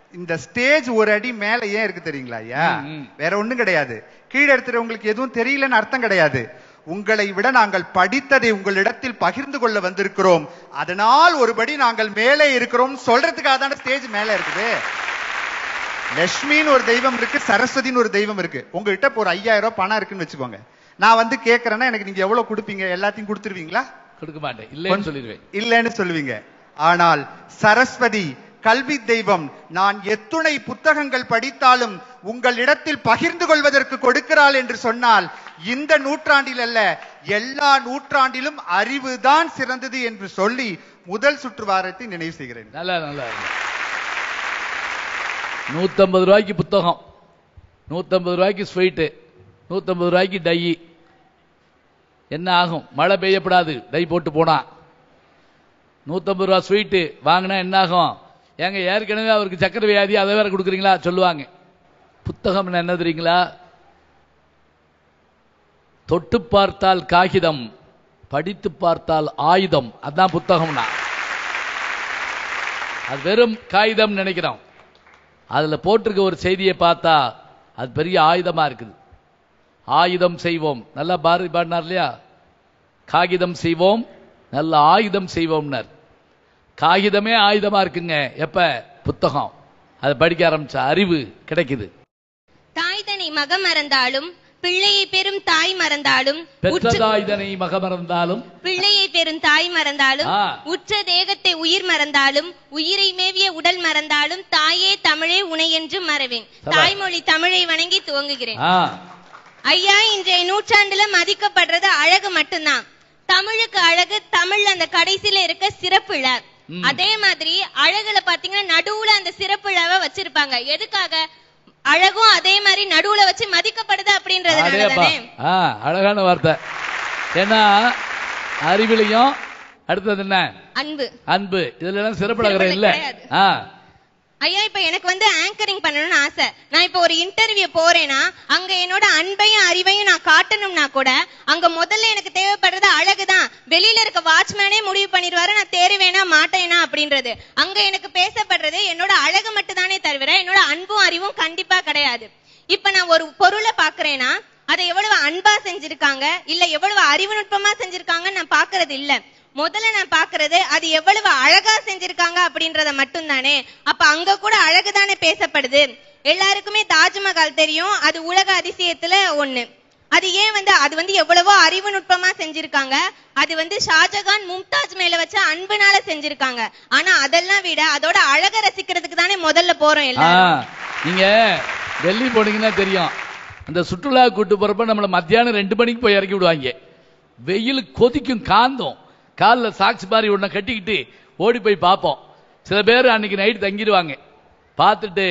இந்த ஸ்டேஜ் ஒரு அடி மேல ஏன் இருக்கு தெரியுங்களா ஐயா ம், ம். வேற ஒண்ணும் கிடையாது கீழே இருக்கிறவங்களுக்கு எதுவும் தெரியலன்னு அர்த்தம் கிடையாது உங்களை விட நாங்கள் படித்ததை உங்களிடத்தில் பகிர்ந்து கொள்ள வந்திருக்கிறோம் அதனால் ஒருபடி நாங்கள் மேலே இருக்கிறோம் சொல்றதுக்காக தானே ஸ்டேஜ் மேல இருக்குது லட்சுமின்னு ஒரு தெய்வம் இருக்கு சரஸ்வதின்னு ஒரு தெய்வம் இருக்கு உங்ககிட்ட இப்போ ஒரு ஐயாயிரம் ரூபாய் பணம் இருக்குன்னு வச்சுக்கோங்க நான் வந்து கேட்கறேன்னா எனக்கு நீங்க எவ்வளவு கொடுப்பீங்க எல்லாத்தையும் கொடுத்துருவீங்களா கொடுக்க மாட்டேன் இல்லைன்னு சொல்லிடுவேன் இல்லைன்னு சொல்லுவீங்க ஆனால் சரஸ்வதி கல்வி தெய்வம் நான் எத்துணை புத்தகங்கள் படித்தாலும் உங்களிடத்தில் பகிர்ந்து கொள்வதற்கு கொடுக்கிறாள் என்று சொன்னால் இந்த நூற்றாண்டில் அல்ல எல்லா நூற்றாண்டிலும் அறிவுதான் சிறந்தது என்று சொல்லி முதல் சுற்று வாரத்தை நினைவு செய்கிறேன் நல்லா நல்லா நூத்தம்பது ரூபாய்க்கு புத்தகம் நூத்தம்பது ரூபாய்க்கு ஸ்வீட்டு நூத்தம்பது ரூபாய்க்கு டை என்ன ஆகும் மழை பெய்யப்படாது டை போட்டு போனா நூத்தம்பது ரூபா ஸ்வீட்டு வாங்கினா என்ன ஆகும் ஏங்க ஏற்கனவே அவருக்கு சக்கரை வியாதி அதை வேற கொடுக்குறீங்களா சொல்லுவாங்க புத்தகம் என்ன தெரியுங்களா தொட்டு பார்த்தால் காகிதம் படித்து பார்த்தால் ஆயுதம் அதான் புத்தகம்னா அது வெறும் காகிதம் நினைக்கிறோம் அதுல போட்டிருக்க ஒரு செய்தியை பார்த்தா அது பெரிய ஆயுதமா இருக்குது ஆயுதம் செய்வோம் நல்லா பாரதி பாடினார் இல்லையா காகிதம் செய்வோம் நல்ல ஆயுதம் செய்வோம்னார் காகிதமே ஆயுதமா இருக்குங்க எப்ப புத்தகம் அதை படிக்க ஆரம்பிச்சா அறிவு கிடைக்குது தாய் தன்னை மகம் மறந்தாலும் பிள்ளையை பெறும் தாய் மறந்தாலும் உற்ற பெற்றதாய் இதனை மகமறந்தாலும் பிள்ளையை பெறும் தாய் மறந்தாலும் ஆ. உற்ற தேகத்தை உயிர் மறந்தாலும் உயிரை மேவிய உடல் மறந்தாலும் தாயே தமிழே உனை என்று மறவேன் சபா. தாய்மொழி தமிழை வணங்கி துவங்குகிறேன் ஆ ஐயா இன்றைய நூற்றாண்டுல மதிக்கப்படுறது அழகு மட்டும்தான் தமிழுக்கு அழகு தமிழ்ல அந்த கடைசியில இருக்க சிறப்பிழ ம். அதே மாதிரி அழகுல பாத்தீங்கன்னா நடுவுல அந்த சிறப்பிழவை வச்சிருப்பாங்க எதுக்காக அழகும் அதே மாதிரி நடுவுல வச்சு மதிக்கப்படுது அப்படின்றதுனால அடேப்பா தானே ஆ அழகான வார்த்தை ஏன்னா அறிவிலையும் அடுத்தது என்ன அன்பு அன்பு இதுல எல்லாம் சிறப்பழகிற இல்ல கிடையாது. ஆ ஐயா இப்ப எனக்கு வந்து ஆங்கரிங் பண்ணணும்னு ஆசை நான் இப்ப ஒரு இன்டர்வியூ போறேன்னா அங்க என்னோட அன்பையும் அறிவையும் நான் காட்டணும்னா கூட அங்க முதல்ல எனக்கு தேவைப்படுறது அழகுதான் வெளியில இருக்க வாட்ச்மேனே முடிவு பண்ணிடுவாரு நான் தேருவேனா மாட்டேனா அப்படின்றது அங்க எனக்கு பேசப்படுறது என்னோட அழகு மட்டும் தானே தவிர என்னோட அன்பும் அறிவும் கண்டிப்பா கிடையாது இப்ப நான் ஒரு பொருளை பாக்குறேன்னா அதை எவ்வளவு அன்பா செஞ்சிருக்காங்க இல்ல எவ்வளவு அறிவு நுட்பமா செஞ்சிருக்காங்கன்னு நான் பாக்குறது இல்ல முதல்ல நான் பாக்குறது அது எவ்வளவு அழகா செஞ்சிருக்காங்க அப்படின்றத மட்டும்தானே அப்ப அங்க கூட அழகு தானே பேசப்படுது எல்லாருக்குமே தாஜ்மஹால் தெரியும் அது உலக அதிசயத்துல ஒண்ணு அது ஏன் வந்து அது வந்து எவ்வளவோ அறிவு நுட்பமா செஞ்சிருக்காங்க அது வந்து ஷாஜகான் மும்தாஜ் மேல வச்ச அன்புனால செஞ்சிருக்காங்க ஆனா அதெல்லாம் விட அதோட அழக ரசிக்கிறதுக்கு தானே முதல்ல போறோம் ஆ, எல்லாரும் நீங்க டெல்லி போனீங்கன்னா தெரியும் அந்த சுற்றுலா கூட்டு போறப்ப நம்மள மத்தியானம் ரெண்டு மணிக்கு போய் இறக்கி விடுவாங்க வெயில் கொதிக்கும் காந்தம் காலில் சாக்ஸ் மாதிரி ஒன்றை கட்டிக்கிட்டு ஓடி போய் பார்ப்போம் சில பேர் அன்னைக்கு நைட் தங்கிடுவாங்க பார்த்துட்டு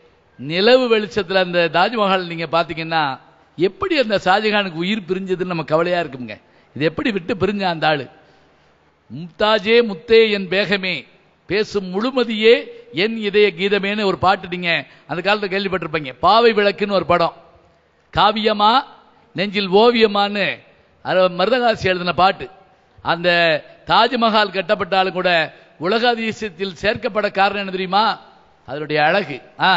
நிலவு வெளிச்சத்துல அந்த தாஜ்மஹால் நீங்க பாத்தீங்கன்னா எப்படி அந்த ஷாஜகானுக்கு உயிர் பிரிஞ்சதுன்னு நம்ம கவலையா இருக்குங்க இது எப்படி விட்டு பிரிஞ்ச அந்த ஆளு மும்தாஜே முத்தே என் பேகமே பேசும் முழுமதியே என் இதய கீதமேன்னு ஒரு பாட்டு நீங்க அந்த காலத்துல கேள்விப்பட்டிருப்பீங்க பாவை விளக்குன்னு ஒரு படம் காவியமா நெஞ்சில் ஓவியமான்னு அது மருதகாசி எழுதின பாட்டு அந்த தாஜ்மஹால் கட்டப்பட்டாலும் கூட உலக அதிசயத்தில் சேர்க்கப்பட காரணம் என்ன தெரியுமா அதனுடைய அழகு ஆ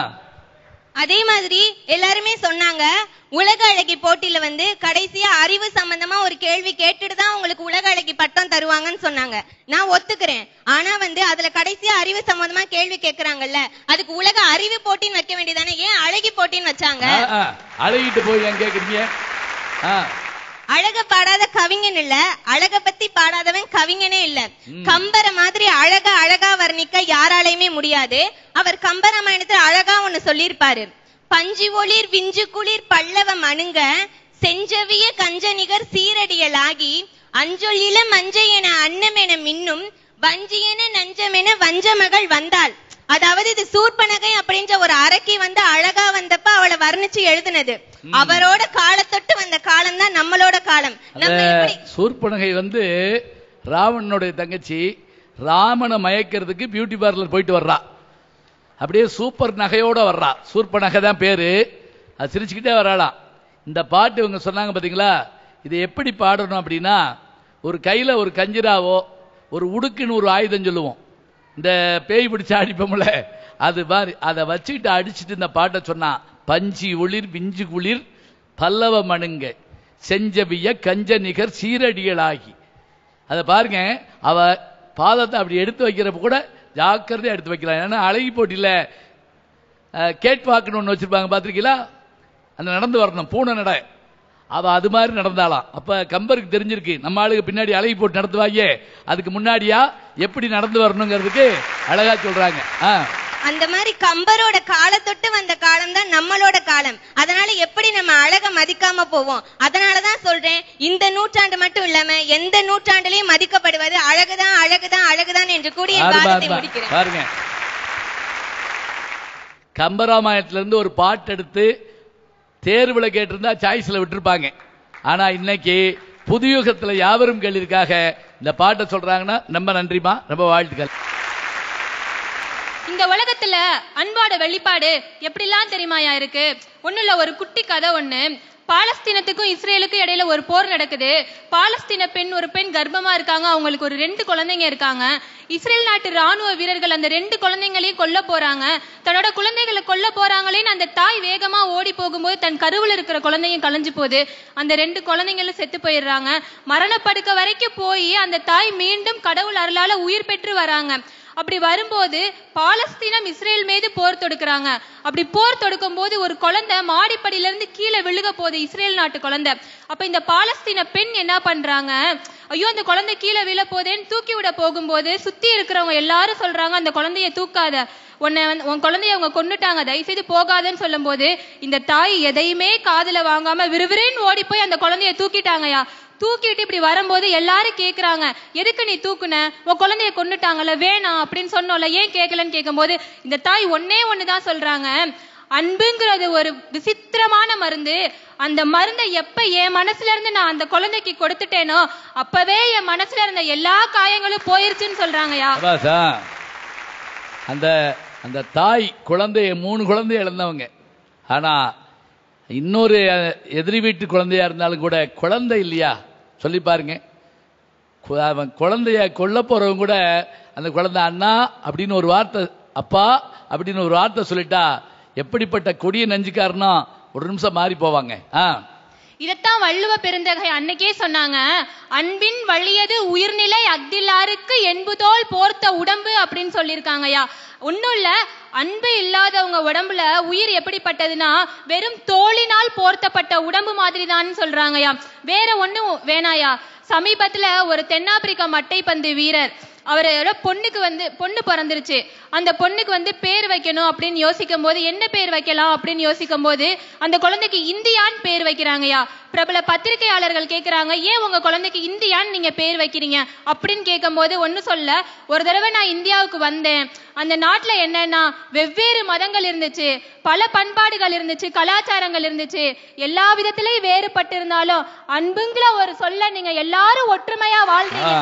அதே மாதிரி எல்லாருமே சொன்னாங்க உலக அழகி போட்டியில வந்து கடைசியா அறிவு சம்பந்தமா ஒரு கேள்வி கேட்டுட்டு தான் உங்களுக்கு உலக அழகி பட்டம் தருவாங்கன்னு சொன்னாங்க நான் ஒத்துக்கிறேன் ஆனா வந்து அதுல கடைசியா அறிவு சம்பந்தமா கேள்வி கேக்குறாங்கல்ல அதுக்கு உலக அறிவு போட்டின்னு வைக்க வேண்டியதானே ஏன் அழகி போட்டின்னு வச்சாங்க ஆ, ஆ. அழகிட்டு போய் ஏன் கேக்குறீங்க ஆ அழக பாடாத கவிஞன் இல்ல அழக பத்தி பாடாதவன் கவிஞனே இல்ல கம்பர மாதிரி அழக அழகா வர்ணிக்க யாராலையுமே முடியாது அவர் கம்பராமாயணத்துல அழகா ஒண்ணு சொல்லியிருப்பாரு பஞ்சு ஒளிர் விஞ்சு குளிர் பல்லவ மணுங்க செஞ்சவிய கஞ்சநிகர் சீரடியலாகி அஞ்சொல் இள மஞ்சை என அன்னமென மின்னும் வஞ்சியென நஞ்சமென வஞ்சமகள் வந்தாள் அதாவது இது சூர்பனகை அப்படின்ற ஒரு அரக்கி வந்து அழகா வந்தப்ப அவளை வர்ணிச்சு எழுதுனது அவரோட காலத்தொட்டு வந்த காலம் தான் நம்மளோட காலம் அந்த நம்ம எப்படி சூர்பனகை வந்து ராவணனுடைய தங்கச்சி ராமனை மயக்கிறதுக்கு பியூட்டி பார்லர் போயிட்டு வர்றா அப்படியே சூப்பர் நகையோட வர்றா சூர்பனகை தான் பேரு அது சிரிச்சுக்கிட்டே வராளாம் இந்த பாட்டு இவங்க சொன்னாங்க பாத்தீங்களா இதை எப்படி பாடணும் அப்படின்னா ஒரு கையில ஒரு கஞ்சிராவோ ஒரு உடுக்குன்னு ஒரு ஆயுதம் சொல்லுவோம் இந்த பேய் பிடிச்சு அடிப்போம்ல அது மாதிரி அதை வச்சுக்கிட்டு அடிச்சுட்டு இந்த பாட்டை சொன்னான் பஞ்சி ஒளிர் விஞ்சு குளிர் பல்லவ மணுங்க செஞ்சவிய கஞ்ச நிகர் சீரடிகளாகி அதை பாருங்க அவ பாதத்தை அப்படி எடுத்து வைக்கிறப்ப கூட ஜாக்கிரதையா எடுத்து வைக்கலாம் ஏன்னா அழகி போட்டியில் கேட் வாக்குன்னு ஒன்று வச்சிருப்பாங்க பார்த்திருக்கீங்களா அந்த நடந்து வரணும் பூனை நட அவ அது மாதிரி நடந்தாளாம் அப்ப கம்பருக்கு தெரிஞ்சிருக்கு நம்ம ஆளுக்கு பின்னாடி அழகி போட்டு நடத்துவாங்க அதுக்கு முன்னாடியா எப்படி நடந்து வரணுங்கிறதுக்கு அழகா சொல்றாங்க ஆ அந்த மாதிரி கம்பரோட காலத்தொட்டு வந்த காலம் தான் நம்மளோட காலம் அதனால எப்படி நம்ம அழக மதிக்காம போவோம் அதனாலதான் சொல்றேன் இந்த நூற்றாண்டு மட்டும் இல்லாம எந்த நூற்றாண்டுலயும் மதிக்கப்படுவது அழகுதான் அழகுதான் அழகுதான் என்று கூடி என் பாரு, வாதத்தை பாரு, முடிக்கிறேன் பாருங்க கம்பராமாயணத்துல இருந்து ஒரு பாட்டு எடுத்து தேர்வுல கேட்டிருந்தா சாய்ஸ்ல விட்டுருப்பாங்க ஆனா இன்னைக்கு புதுயுகத்துல யாவரும் கேள்விக்காக இந்த பாட்டை சொல்றாங்கன்னா ரொம்ப நன்றிமா ரொம்ப வாழ்த்துக்கள் இந்த உலகத்துல அன்போட வெளிப்பாடு எப்படிலாம் தெரியுமாயா இருக்கு ஒண்ணு இல்ல ஒரு குட்டி கதை ஒண்ணு பாலஸ்தீனத்துக்கும் இஸ்ரேலுக்கும் இடையில ஒரு போர் நடக்குது பாலஸ்தீன பெண் ஒரு பெண் கர்ப்பமா இருக்காங்க அவங்களுக்கு ஒரு ரெண்டு குழந்தைங்க இருக்காங்க இஸ்ரேல் நாட்டு ராணுவ வீரர்கள் அந்த ரெண்டு குழந்தைங்களையும் கொல்ல போறாங்க தன்னோட குழந்தைகளை கொல்ல போறாங்களேன்னு அந்த தாய் வேகமா ஓடி போகும்போது தன் கருவுல இருக்கிற குழந்தையும் கலைஞ்சு போகுது அந்த ரெண்டு குழந்தைங்களும் செத்து போயிடுறாங்க மரணப்படுக்க வரைக்கும் போய் அந்த தாய் மீண்டும் கடவுள் அருளால உயிர் பெற்று வராங்க அப்படி வரும்போது பாலஸ்தீனம் இஸ்ரேல் மீது போர் தொடுக்கிறாங்க அப்படி போர் தொடுக்கும் போது ஒரு குழந்தை மாடிப்படியில இருந்து கீழே விழுக போகுது இஸ்ரேல் நாட்டு குழந்தை அப்ப இந்த பாலஸ்தீன பெண் என்ன பண்றாங்க ஐயோ அந்த குழந்தை கீழே விழ போதேன்னு தூக்கி விட போகும்போது சுத்தி இருக்கிறவங்க எல்லாரும் சொல்றாங்க அந்த குழந்தைய தூக்காத உன்னை வந்து உன் குழந்தைய அவங்க கொன்னுட்டாங்க தயவுசெய்து போகாதன்னு சொல்லும்போது இந்த தாய் எதையுமே காதுல வாங்காம விறுவிறுன்னு ஓடி போய் அந்த குழந்தைய தூக்கிட்டாங்கயா தூக்கிட்டு இப்படி வரும்போது எல்லாரும் கேக்குறாங்க எதுக்கு நீ தூக்குன உன் குழந்தைய கொன்னுட்டாங்கல்ல வேணாம் அப்படின்னு சொன்னோம்ல ஏன் கேட்கலன்னு கேட்கும்போது இந்த தாய் ஒன்னே ஒண்ணுதான் சொல்றாங்க அன்புங்கிறது ஒரு விசித்திரமான மருந்து அந்த மருந்தை எப்ப என் மனசுல இருந்து நான் அந்த குழந்தைக்கு கொடுத்துட்டேனோ அப்பவே என் மனசுல இருந்த எல்லா காயங்களும் போயிருச்சுன்னு சொல்றாங்கயா அபாசா அந்த அந்த தாய் குழந்தைய மூணு குழந்தைய இழந்தவங்க ஆனா இன்னொரு அஹ், எதிரி வீட்டு குழந்தையா இருந்தாலும் கூட குழந்தை இல்லையா சொல்லி பாருங்க கு- அவன் குழந்தைய கொல்ல போறவங்க கூட அந்த குழந்தை அண்ணா அப்படின்னு ஒரு வார்த்தை அப்பா அப்படின்னு ஒரு வார்த்தை சொல்லிட்டா எப்படிப்பட்ட கொடிய நெஞ்சுக்காரனோ ஒரு நிமிஷம் மாறி போவாங்க ஆ இதத்தான் வள்ளுவ பெருந்தகை அன்னைக்கே சொன்னாங்க அன்பின் வழியது உயிர்நிலை அக்தில்லாருக்கு என்புதோல் போர்த்த உடம்பு அப்படின்னு சொல்லியிருக்காங்கய்யா ஒண்ணும் இல்ல அன்பு இல்லாதவங்க உடம்புல உயிர் எப்படிப்பட்டதுன்னா வெறும் தோலினால் போர்த்தப்பட்ட உடம்பு மாதிரி தான் சொல்றாங்கய்யா வேற ஒண்ணும் வேணாயா சமீபத்துல ஒரு தென்னாப்பிரிக்கா மட்டைப்பந்து வீரர் அவரோட பொண்ணுக்கு வந்து பொண்ணு பிறந்துருச்சு அந்த பொண்ணுக்கு வந்து பேர் வைக்கணும் அப்படின்னு யோசிக்கும் போது என்ன பேர் வைக்கலாம் அப்படின்னு யோசிக்கும் போது அந்த குழந்தைக்கு இந்தியான்னு பேர் வைக்கிறாங்கய்யா பிரபல பத்திரிகையாளர்கள் கேக்குறாங்க ஏன் உங்க குழந்தைக்கு இந்தியான்னு நீங்க பேர் வைக்கிறீங்க அப்படின்னு கேட்கும்போது ஒண்ணு சொல்ல ஒரு தடவை நான் இந்தியாவுக்கு வந்தேன் அந்த நாட்டுல என்னன்னா வெவ்வேறு மதங்கள் இருந்துச்சு பல பண்பாடுகள் இருந்துச்சு கலாச்சாரங்கள் இருந்துச்சு எல்லா விதத்திலையும் வேறுபட்டு இருந்தாலும் அன்புங்கிற ஒரு சொல்ல நீங்க எல்லாரும் ஒற்றுமையா ஆ. வாழ்றீங்க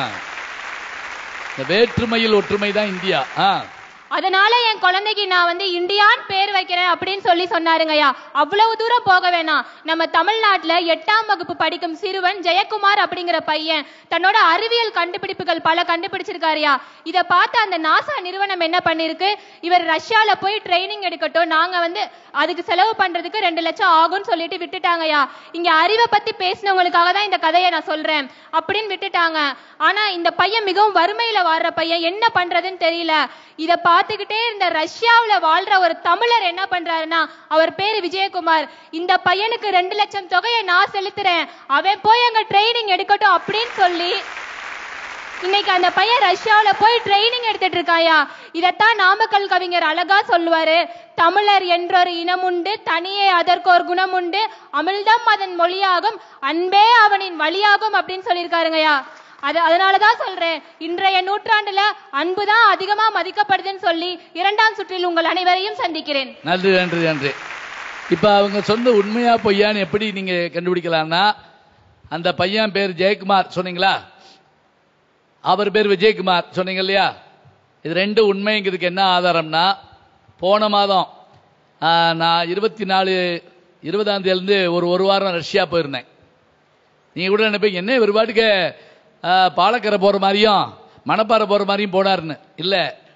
இந்த வேற்றுமையில் ஒற்றுமை தான் இந்தியா ஆ அதனால என் குழந்தைக்கு நான் வந்து இந்தியான் பேர் வைக்கிறேன் அப்படின்னு சொல்லி சொன்னாருங்கய்யா அவ்வளவு தூரம் போக வேணாம் நம்ம தமிழ்நாட்டுல எட்டாம் வகுப்பு படிக்கும் சிறுவன் ஜெயக்குமார் அப்படிங்கிற பையன் தன்னோட அறிவியல் கண்டுபிடிப்புகள் பல கண்டுபிடிச்சிருக்காருயா இத பார்த்து அந்த நாசா நிறுவனம் என்ன பண்ணிருக்கு இவர் ரஷ்யால போய் ட்ரைனிங் எடுக்கட்டும் நாங்க வந்து அதுக்கு செலவு பண்றதுக்கு ரெண்டு லட்சம் ஆகும்னு சொல்லிட்டு விட்டுட்டாங்கய்யா இங்க அறிவை பத்தி பேசினவங்களுக்காக தான் இந்த கதையை நான் சொல்றேன் அப்படின்னு விட்டுட்டாங்க ஆனா இந்த பையன் மிகவும் வறுமையில வாழ்ற பையன் என்ன பண்றதுன்னு தெரியல இத பார்த்துக்கிட்டே இருந்த ரஷ்யாவுல வாழ்ற ஒரு தமிழர் என்ன பண்றாருன்னா அவர் பேரு விஜயகுமார் இந்த பையனுக்கு ரெண்டு லட்சம் தொகையை நான் செலுத்துறேன் அவன் போய் அங்க ட்ரைனிங் எடுக்கட்டும் அப்படின்னு சொல்லி இன்னைக்கு அந்த பையன் ரஷ்யாவுல போய் ட்ரைனிங் எடுத்துட்டு இருக்காயா இதத்தான் நாமக்கல் கவிஞர் அழகா சொல்லுவாரு தமிழர் என்றொரு இனமுண்டு தனியே அதற்கோர் குணமுண்டு அமிழ்தம் அதன் மொழியாகும் அன்பே அவனின் வழியாகும் அப்படின்னு சொல்லியிருக்காருங்கய்யா அது அதனாலதான் சொல்றேன் இன்றைய நூற்றாண்டுல அன்புதான் அதிகமா மதிக்கப்படுதுன்னு சொல்லி இரண்டாம் சுற்றில் உங்கள் அனைவரையும் சந்திக்கிறேன் நன்றி நன்றி நன்றி இப்ப அவங்க சொந்த உண்மையா பொய்யான்னு எப்படி நீங்க கண்டுபிடிக்கலாம்னா அந்த பையன் பேர் ஜெயக்குமார் சொன்னீங்களா அவர் பேர் விஜயகுமார் சொன்னீங்க இல்லையா இது ரெண்டு உண்மைங்கிறதுக்கு என்ன ஆதாரம்னா போன மாதம் ஆ, நான் இருபத்தி நாலு இருபதாம் தேதியிலேருந்து ஒரு ஒரு வாரம் ரஷ்யா போயிருந்தேன் நீங்க கூட நினைப்பீங்க என்ன ஒரு பாட்டுக்கு ஆ, பாலக்கரை போற மாதிரியும் மணப்பாறை போற மாதிரியும் போனாருன்னு இல்ல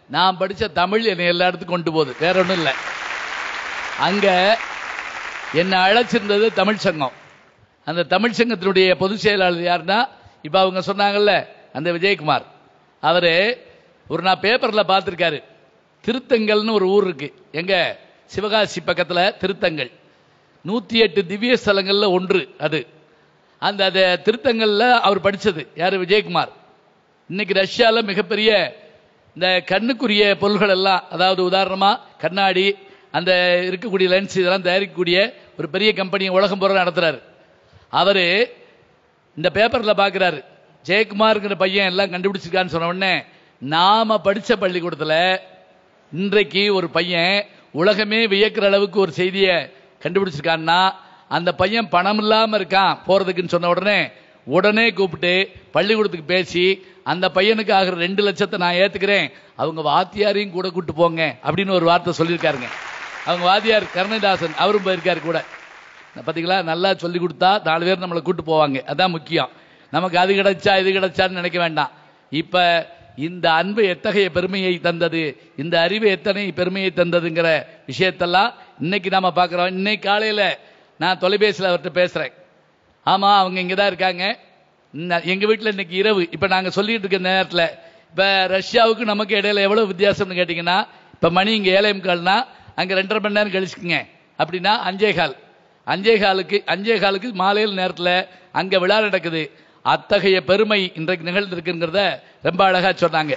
நான் படிச்ச தமிழ் என்னை எல்லா இடத்துக்கும் கொண்டு போகுது வேற ஒண்ணும் இல்லை அங்க என்னை அழைச்சிருந்தது தமிழ் சங்கம் அந்த தமிழ் சங்கத்தினுடைய பொதுச் செயலாளர் யாருன்னா இப்ப அவங்க சொன்னாங்கல்ல அந்த விஜயகுமார் அவரு ஒரு நான் பேப்பர்ல பார்த்திருக்காரு திருத்தங்கல்னு ஒரு ஊர் இருக்கு எங்க சிவகாசி பக்கத்துல திருத்தங்கல் நூத்தி எட்டு திவ்ய ஸ்தலங்கள்ல ஒன்று அது அந்த அது திருத்தங்கல்ல அவர் படிச்சது யாரு விஜயகுமார் இன்னைக்கு ரஷ்யால மிகப்பெரிய இந்த கண்ணுக்குரிய பொருள்கள் எல்லாம் அதாவது உதாரணமா கண்ணாடி அந்த இருக்கக்கூடிய லென்ஸ் இதெல்லாம் தயாரிக்கக்கூடிய ஒரு பெரிய கம்பெனி உலகம் பூரா நடத்துறாரு அவரு இந்த பேப்பர்ல பாக்குறாரு ஜெயக்குமார்ங்கிற பையன் எல்லாம் கண்டுபிடிச்சிருக்கான்னு சொன்ன உடனே நாம படிச்ச பள்ளிக்கூடத்துல இன்றைக்கு ஒரு பையன் உலகமே வியக்கிற அளவுக்கு ஒரு செய்தியை கண்டுபிடிச்சிருக்கான்னா அந்த பையன் பணம் இல்லாம இருக்கான் போறதுக்குன்னு சொன்ன உடனே உடனே கூப்பிட்டு பள்ளிக்கூடத்துக்கு பேசி அந்த பையனுக்கு ஆகிற ரெண்டு லட்சத்தை நான் ஏத்துக்கிறேன் அவங்க வாத்தியாரையும் கூட கூட்டு போங்க அப்படின்னு ஒரு வார்த்தை சொல்லியிருக்காருங்க அவங்க வாத்தியார் கருணதாசன் அவரும் போயிருக்காரு கூட பாத்தீங்களா நல்லா சொல்லி கொடுத்தா நாலு பேர் நம்மளை கூட்டு போவாங்க அதான் முக்கியம் நமக்கு அது கிடைச்சா இது கிடைச்சான்னு நினைக்க வேண்டாம் இப்ப இந்த அன்பு எத்தகைய பெருமையை தந்தது இந்த அறிவு எத்தனை பெருமையை தந்ததுங்கிற விஷயத்தெல்லாம் இன்னைக்கு நாம பார்க்கிறோம் இன்னைக்கு காலையில நான் தொலைபேசியில் அவர்கிட்ட பேசுறேன் ஆமா அவங்க இங்க தான் இருக்காங்க இன்ன- எங்க வீட்டுல இன்னைக்கு இரவு இப்ப நாங்க சொல்லிட்டு இருக்க நேரத்துல இப்ப ரஷ்யாவுக்கு நமக்கு இடையில எவ்வளவு வித்தியாசம்னு கேட்டீங்கன்னா இப்ப மணி இங்க ஏழை முக்கால்னா அங்க ரெண்டரை மணி நேரம் கழிச்சுக்குங்க அப்படின்னா அஞ்சே கால் அஞ்சே காலுக்கு அஞ்சே காலுக்கு மாலையில் நேரத்துல அங்க விழா நடக்குது அத்தகைய பெருமை இன்றைக்கு நிகழ்ந்திருக்குங்கிறத ரொம்ப அழகா சொன்னாங்க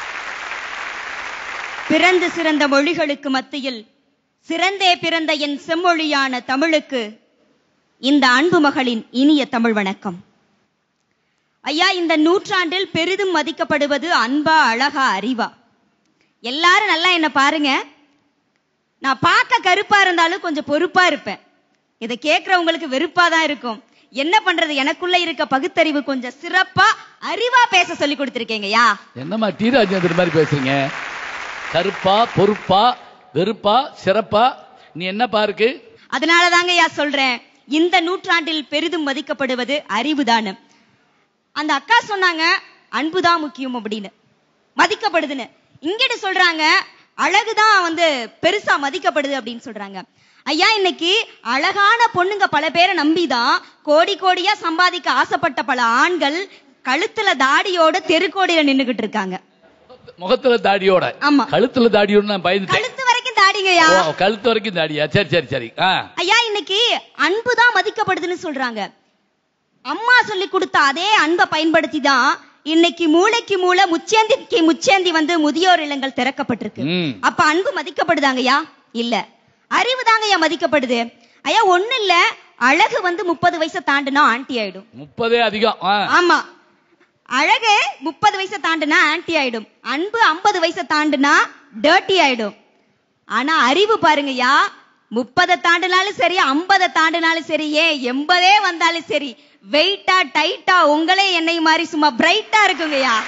பிறந்து சிறந்த மொழிகளுக்கு மத்தியில் சிறந்தே பிறந்த என் செம்மொழியான தமிழுக்கு இந்த அன்பு மகளின் இனிய தமிழ் வணக்கம் ஐயா இந்த நூற்றாண்டில் பெரிதும் மதிக்கப்படுவது அன்பா அழகா அறிவா எல்லாரும் நல்லா என்ன பாருங்க நான் பார்க்க கருப்பா இருந்தாலும் கொஞ்சம் பொறுப்பா இருப்பேன் இதை கேட்கறவங்களுக்கு வெறுப்பா தான் இருக்கும் என்ன பண்றது எனக்குள்ள இருக்க பகுத்தறிவு கொஞ்சம் சிறப்பா அறிவா பேச சொல்லி கொடுத்திருக்கீங்கய்யா என்னம்மா டி ராஜேந்திர மாதிரி பேசுறீங்க கருப்பா பொறுப்பா வெறுப்பா சிறப்பா நீ என்ன பாருக்கு அதனால தாங்க ஐயா சொல்றேன் இந்த நூற்றாண்டில் பெரிதும் மதிக்கப்படுவது அறிவுதானு அந்த அக்கா சொன்னாங்க அன்புதான் முக்கியம் அப்படின்னு மதிக்கப்படுதுன்னு இங்கிட்டு சொல்றாங்க அழகுதான் வந்து பெருசா மதிக்கப்படுது அப்படின்னு சொல்றாங்க ஐயா இன்னைக்கு அழகான பொண்ணுங்க பல பேரை நம்பிதான் கோடி கோடியா சம்பாதிக்க ஆசைப்பட்ட பல ஆண்கள் கழுத்துல தாடியோட தெருக்கோடியில நின்னுகிட்டு இருக்காங்க முகத்துல தாடியோட ஆமா. கழுத்துல தாடியோட நான் பயந்துட்டேன் கழுத்து வரைக்கும் தாடிங்கய்யா ஓ, கழுத்து வரைக்கும் தாடியா சரி சரி சரி ஆ ஐயா இன்னைக்கு அன்புதான் மதிக்கப்படுதுன்னு சொல்றாங்க அம்மா சொல்லி கொடுத்த அதே அன்பை பயன்படுத்தி தான் இன்னைக்கு மூளைக்கு மூளை முச்சேந்திக்கு முச்சேந்தி வந்து முதியோர் இல்லங்கள் திறக்கப்பட்டிருக்கு ம். அப்ப அன்பு மதிக்கப்படுதாங்கய்யா இல்ல அறிவு தாங்கய்யா மதிக்கப்படுது ஐயா ஒண்ணு இல்ல அழகு வந்து முப்பது வயசை தாண்டுனா ஆண்டி ஆயிடும் முப்பதே அதிகம் ஆ. ஆமா அழகு முப்பது வயசை தாண்டுனா ஆன்டி ஆயிடும் அன்பு ஐம்பது வயசை தாண்டுனா டர்ட்டி ஆயிடும் ஆனா அறிவு பாருங்கய்யா முப்பதை தாண்டினாலும் சரி ஐம்பதை தாண்டினாலும் சரி ஏன் எண்பதே வந்தாலும் சரி வெயிட்டா டைட்டா உங்களே என்னை மாதிரி சும்மா பிரைட்டா இருக்குங்கய்யா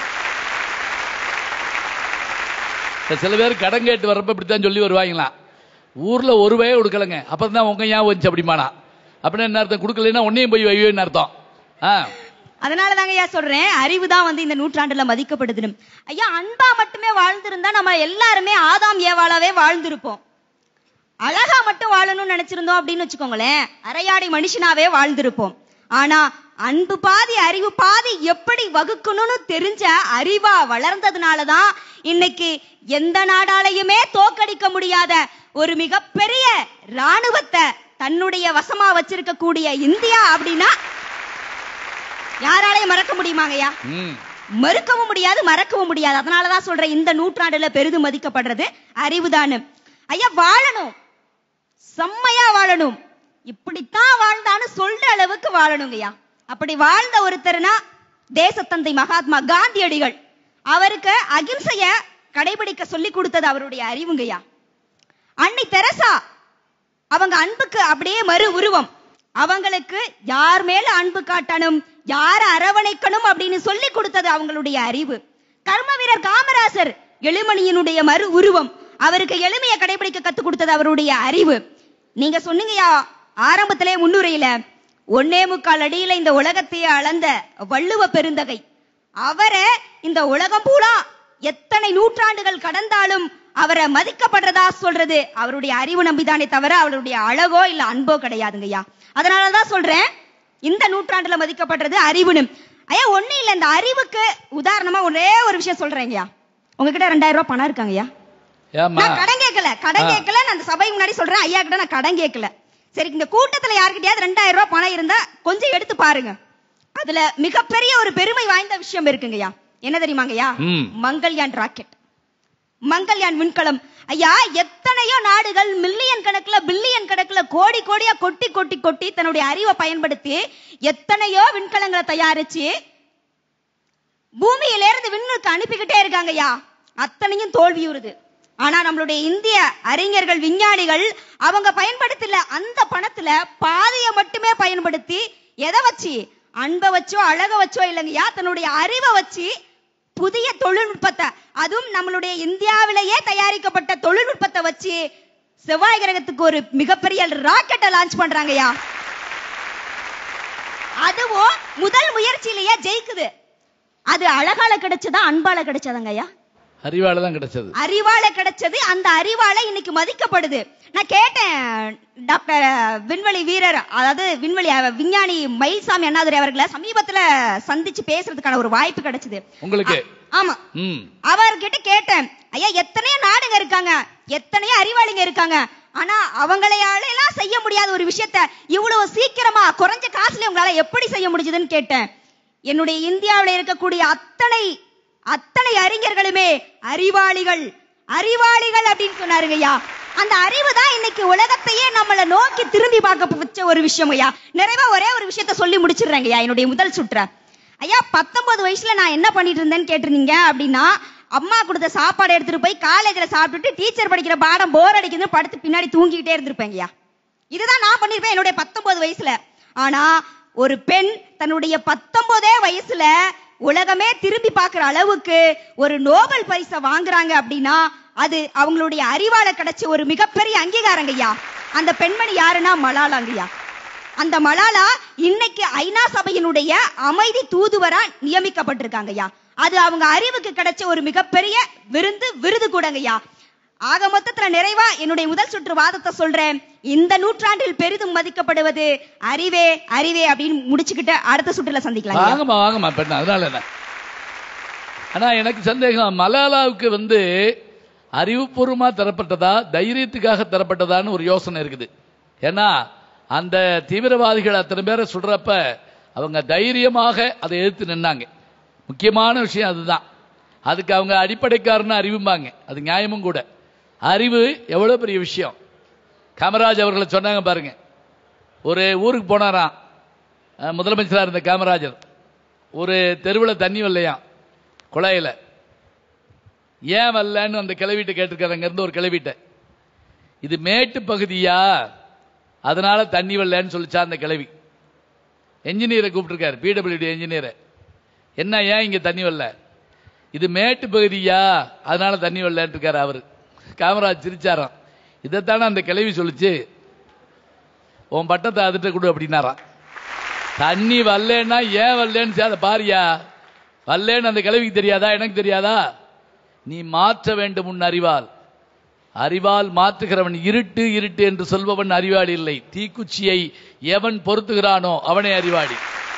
இப்ப சில பேர் கடன் கேட்டு வர்றப்ப இப்படித்தான் சொல்லி வருவாங்களாம் ஊர்ல ஒரு வய கொடுக்கலங்க அப்புறம் தான் உங்க ஏன் வந்துச்சு அப்படிமானா அப்படின்னா என்ன அர்த்தம் கொடுக்கலைன்னா உன்னையும் போய் வையோன்னு அர்த்தம் ஆ அதனால தாங்க ஐயா சொல்றேன் அறிவு தான் வந்து இந்த நூற்றாண்டுல மதிக்கப்படுதுன்னு ஐயா அன்பா மட்டுமே வாழ்ந்திருந்தா நம்ம எல்லாருமே ஆதாம் ஏவாளாவே வாழ்ந்திருப்போம் அழகா மட்டும் வாழணும்னு நினைச்சிருந்தோம் அப்படின்னு வச்சுக்கோங்களேன் அரையாடி மனுஷனாவே வாழ்ந்திருப்போம் ஆனா அன்பு பாதி அறிவு பாதி எப்படி வகுக்கணும்னு தெரிஞ்ச அறிவா வளர்ந்ததுனாலதான் இன்னைக்கு எந்த நாடாலையுமே தோக்கடிக்க முடியாத ஒரு மிகப்பெரிய ராணுவத்தை தன்னுடைய வசமா வச்சிருக்க கூடிய இந்தியா அப்படின்னா யாராலையும் மறக்க முடியுமாங்கய்யா ம் மறுக்கவும் முடியாது மறக்கவும் முடியாது அதனாலதான் சொல்றேன் இந்த நூற்றாண்டுல பெரிதும் மதிக்கப்படுறது அறிவுதானு ஐயா வாழணும் செம்மையா வாழணும் இப்படித்தான் வாழ்ந்தான்னு சொல்ற அளவுக்கு வாழணுங்கய்யா அப்படி வாழ்ந்த ஒருத்தர்னா தேசத்தந்தை மகாத்மா காந்தியடிகள் அவருக்கு அகிம்சைய கடைபிடிக்க சொல்லி கொடுத்தது அவருடைய அறிவுங்கய்யா அன்னை தெரசா அவங்க அன்புக்கு அப்படியே மறு உருவம் அவங்களுக்கு யார் மேல அன்பு காட்டணும் யார அரவணைக்கணும் அப்படின்னு சொல்லி கொடுத்தது அவங்களுடைய அறிவு கர்ம வீரர் காமராசர் எளிமணியினுடைய மறு உருவம் அவருக்கு எளிமையை கடைபிடிக்க கத்து கொடுத்தது அவருடைய அறிவு நீங்க சொன்னீங்கயா ஆரம்பத்திலே முன்னுரையில ஒன்னே முக்கால் அடியில இந்த உலகத்தையே அளந்த வள்ளுவ பெருந்தகை அவரை இந்த உலகம் பூரா எத்தனை நூற்றாண்டுகள் கடந்தாலும் அவரை மதிக்கப்படுறதா சொல்றது அவருடைய அறிவு நம்பிதானே தவிர அவருடைய அழகோ இல்ல அன்போ கிடையாதுங்கய்யா அதனாலதான் சொல்றேன் இந்த நூற்றாண்டுல மதிக்கப்படுறது அறிவுன்னு ஐயா ஒண்ணு இல்ல இந்த அறிவுக்கு உதாரணமா ஒரே ஒரு விஷயம் சொல்றேங்கய்யா உங்ககிட்ட ரெண்டாயிரம் ரூபாய் பணம் இருக்காங்கய்யா ஏம்மா நான் கடன் கேட்கல கடன் ஆ. கேட்கல நான் அந்த சபை முன்னாடி சொல்றேன் ஐயா கிட்ட நான் கடன் கேட்கல சரி இந்த கூட்டத்துல யாருக்கிட்டயாவது ரெண்டாயிரம் ரூபாய் பணம் இருந்தா கொஞ்சம் எடுத்து பாருங்க அதுல மிகப்பெரிய ஒரு பெருமை வாய்ந்த விஷயம் இருக்குங்கய்யா என்ன தெரியுமாங்கய்யா ம். மங்கள்யான் ராக்கெட் மங்கள்யான் விண்கலம் ஐயா எத்தனையோ நாடுகள் மில்லியன் கணக்குல பில்லியன் கணக்குல கோடி கோடியா கொட்டி கொட்டி கொட்டி தன்னுடைய அறிவை பயன்படுத்தி எத்தனையோ விண்கலங்களை தயாரிச்சு பூமியில இருந்து விண்ணுக்கு அனுப்பிக்கிட்டே இருக்காங்கய்யா அத்தனையும் தோல்வியுறுது ஆனா நம்மளுடைய இந்திய அறிஞர்கள் விஞ்ஞானிகள் அவங்க பயன்படுத்தல அந்த பணத்துல பாதையை மட்டுமே பயன்படுத்தி எதை வச்சு அன்பை வச்சோ அழக வச்சோ இல்லைங்கய்யா தன்னுடைய அறிவை வச்சு புதிய தொழில்நுட்பத்தை அதுவும் நம்மளுடைய இந்தியாவிலேயே தயாரிக்கப்பட்ட தொழில்நுட்பத்தை வச்சு செவ்வாய் கிரகத்துக்கு ஒரு மிகப்பெரிய ராக்கெட்டை லான்ச் பண்றாங்கய்யா அதுவும் முதல் முயற்சியிலேயே ஜெயிக்குது அது அழகால கிடைச்சதா அன்பால கிடைச்சதாங்கய்யா அறிவால தான் கிடைச்சது அறிவால கிடைச்சது அந்த அறிவால இன்னைக்கு மதிக்கப்படுது நான் கேட்டேன் டாக்டர் விண்வெளி வீரர் அதாவது விண்வெளி அஹ், விஞ்ஞானி மயில்சாமி அண்ணாதுரை அவர்களை சமீபத்துல சந்திச்சு பேசுறதுக்கான ஒரு வாய்ப்பு கிடைச்சது உங்களுக்கு ஆமா ம் அவர்கிட்ட கேட்டேன் ஐயா எத்தனையோ நாடுங்க இருக்காங்க எத்தனையோ அறிவாளிங்க இருக்காங்க ஆனா அவங்களையால எல்லாம் செய்ய முடியாத ஒரு விஷயத்த இவ்வளவு சீக்கிரமா குறைஞ்ச காசுல உங்களால எப்படி செய்ய முடிஞ்சதுன்னு கேட்டேன் என்னுடைய இந்தியாவுல இருக்கக்கூடிய அத்தனை அத்தனை அறிஞர்களுமே அறிவாளிகள் அறிவாளிகள் அப்படின்னு சொன்னாருங்க ஐயா அந்த அறிவு தான் இன்னைக்கு உலகத்தையே நம்மள நோக்கி திரும்பி பார்க்க வச்ச ஒரு விஷயம் ஐயா நிறைவா ஒரே ஒரு விஷயத்த சொல்லி முடிச்சிடுறேங்க ஐயா என்னுடைய முதல் சுற்ற ஐயா பத்தொன்பது வயசுல நான் என்ன பண்ணிட்டு இருந்தேன்னு கேட்டிருந்தீங்க அப்படின்னா அம்மா கொடுத்த சாப்பாடு எடுத்துட்டு போய் காலேஜ்ல சாப்பிட்டுட்டு டீச்சர் படிக்கிற பாடம் போர் அடிக்குதுன்னு படுத்து பின்னாடி தூங்கிக்கிட்டே இருந்திருப்பேங்கய்யா இதுதான் நான் பண்ணிருப்பேன் என்னுடைய பத்தொன்பது வயசுல ஆனா ஒரு பெண் தன்னுடைய பத்தொன்பதே வயசுல உலகமே திரும்பி பார்க்கிற அளவுக்கு ஒரு நோபல் பரிசை வாங்குறாங்க அப்படின்னா அது அவங்களுடைய அறிவால கிடைச்ச ஒரு மிகப்பெரிய அங்கீகாரங்கய்யா அந்த பெண்மணி யாருன்னா மலாலாங்கய்யா அந்த மலாலா இன்னைக்கு ஐநா சபையினுடைய அமைதி தூதுவரா நியமிக்கப்பட்டிருக்காங்கய்யா அது அவங்க அறிவுக்கு கிடைச்ச ஒரு மிகப்பெரிய விருந்து விருது கூடங்கய்யா ஆக மொத்தத்துல நிறைவா என்னுடைய முதல் சுற்று வாதத்தை சொல்றேன் இந்த நூற்றாண்டில் பெரிதும் மதிக்கப்படுவது அறிவே அறிவே அப்படின்னு முடிச்சுக்கிட்டு அடுத்த சுற்றுல சந்திக்கலாம் வாங்கம்மா வாங்கம்மா பெண்ணா அதனால என்ன ஆனா எனக்கு சந்தேகம் மலாலாவுக்கு வந்து அறிவுபூர்வமா தரப்பட்டதா தைரியத்துக்காக தரப்பட்டதான்னு ஒரு யோசனை இருக்குது ஏன்னா அந்த தீவிரவாதிகள் அத்தனை பேரை சுடுறப்ப அவங்க தைரியமாக அதை எதிர்த்து நின்னாங்க முக்கியமான விஷயம் அதுதான் அதுக்கு அவங்க அடிப்படை காரணம் அறிவும்பாங்க அது நியாயமும் கூட அறிவு எவ்வளவு பெரிய விஷயம் காமராஜ் அவர்களை சொன்னாங்க பாருங்க ஒரு ஊருக்கு போனாராம் அஹ், முதலமைச்சரா இருந்த காமராஜர் ஒரு தெருவில் தண்ணி வரலையாம் குழாயில ஏன் வரலன்னு அந்த கிளவிட்ட கேட்டிருக்காரு அங்க இருந்து ஒரு கிளவிட்ட இது மேட்டு பகுதியா அதனால தண்ணி வரலன்னு சொல்லிச்சா அந்த கிளவி என்ஜினியரை கூப்பிட்டுருக்காரு பிடபிள்யூடி என்ஜினியரை என்ன ஏன் இங்க தண்ணி வரல இது மேட்டு பகுதியா அதனால தண்ணி வரலன்னு இருக்காரு அவரு காமராஜ் சிரிச்சாராம் இதைத்தானே அந்த கிளவி சொல்லுச்சு உன் பட்டத்தை அதுட்ட கொடு அப்படின்னாராம் தண்ணி வரலன்னா ஏன் வரலன்னு சரி, அதை பாரியா வரலன்னு அந்த கிழவிக்கு தெரியாதா எனக்கு தெரியாதா நீ மாற்ற வேண்டும் உன் அறிவால் அறிவால் மாற்றுகிறவன் இருட்டு இருட்டு என்று சொல்பவன் அறிவாளி இல்லை தீக்குச்சியை எவன் பொருத்துகிறானோ அவனே அறிவாளி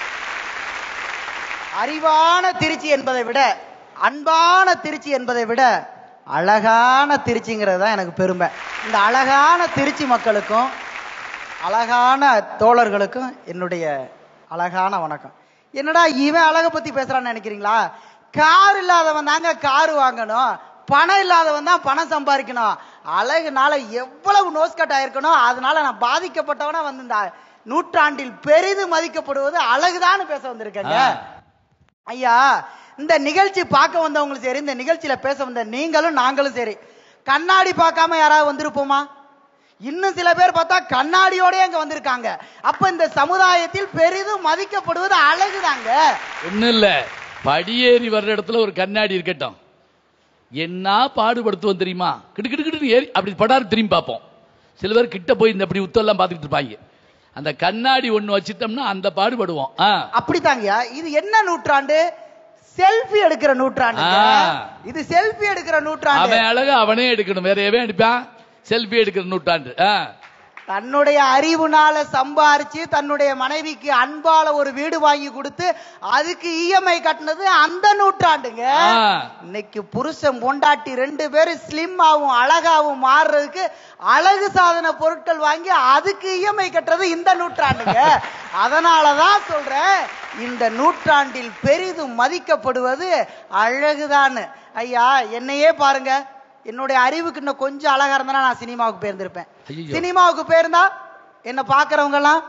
அறிவான திருச்சி என்பதை விட அன்பான திருச்சி என்பதை விட அழகான திருச்சிங்கிறது தான் எனக்கு பெருமை இந்த அழகான திருச்சி மக்களுக்கும் அழகான தோழர்களுக்கும் என்னுடைய அழகான வணக்கம் என்னடா இவன் அழகை பத்தி பேசுறான்னு நினைக்கிறீங்களா கார் இல்லாதவன் தாங்க கார் வாங்கணும் பணம் இல்லாதவன் தான் பணம் சம்பாதிக்கணும் அழகுனால எவ்வளவு நோஸ்கட் ஆயிருக்கணும் அதனால நான் பாதிக்கப்பட்டவனா வந்து இந்த நூற்றாண்டில் பெரிதும் மதிக்கப்படுவது அழகுதான்னு பேச வந்திருக்கேங்க ஆ. ஐயா இந்த நிகழ்ச்சி பார்க்க வந்தவங்களும் சரி இந்த நிகழ்ச்சியில பேச வந்த நீங்களும் நாங்களும் சரி கண்ணாடி பார்க்காம யாராவது வந்திருப்போமா இன்னும் சில பேர் பார்த்தா கண்ணாடியோடய அங்க வந்திருக்காங்க அப்ப இந்த சமுதாயத்தில் பெரிதும் மதிக்கப்படுவது அழகுதாங்க ஒண்ணும் இல்ல படியேறி வர்ற இடத்துல ஒரு கண்ணாடி இருக்கட்டும் என்ன பாடுபடுத்துவோம் தெரியுமா கிடு கிடு கிடுன்னு ஏறி அப்படி படாரு திரும்பி பார்ப்போம் சில பேர் கிட்ட போய் இந்த இப்படி உத்தெல்லாம் பார்த்துக்கிட்டு இருப்பாங்க அந்த கண்ணாடி ஒண்ணு வச்சிட்டோம்னா அந்த பாடுபடுவோம் ஆ அப்படித்தாங்கய்யா இது என்ன நூற்றாண்டு செல்ஃபி எடுக்கிற நூற்றாண்டு ஆ. இது செல்ஃபி எடுக்கிற நூற்றாண்டு அவன் அழகு அவனே எடுக்கணும் வேற எவன் எடுப்பான் செல்ஃபி எடுக்கிற நூற்றாண்டு ஆ. தன்னுடைய அறிவுனால சம்பாரிச்சு தன்னுடைய மனைவிக்கு அன்பால ஒரு வீடு வாங்கி கொடுத்து அதுக்கு இஎம்ஐ கட்டினது அந்த நூற்றாண்டுங்க ஆ. இன்னைக்கு புருஷன் பொண்டாட்டி ரெண்டு பேரும் ஸ்லிம்மாவும் அழகாவும் மாறுறதுக்கு அழகு சாதன பொருட்கள் வாங்கி அதுக்கு இஎம்ஐ கட்டுறது இந்த நூற்றாண்டுங்க அதனாலதான் சொல்றேன் இந்த நூற்றாண்டில் பெரிதும் மதிக்கப்படுவது அழகுதான் ஐயா என்னையே பாருங்க என்னுடைய அறிவுக்கு இன்னும் கொஞ்சம் அழகா இருந்தா நான் சினிமாவுக்கு போயிருந்திருப்பேன் ஐயையோ. சினிமாவுக்கு போயிருந்தா என்ன பாக்குறவங்க எல்லாம்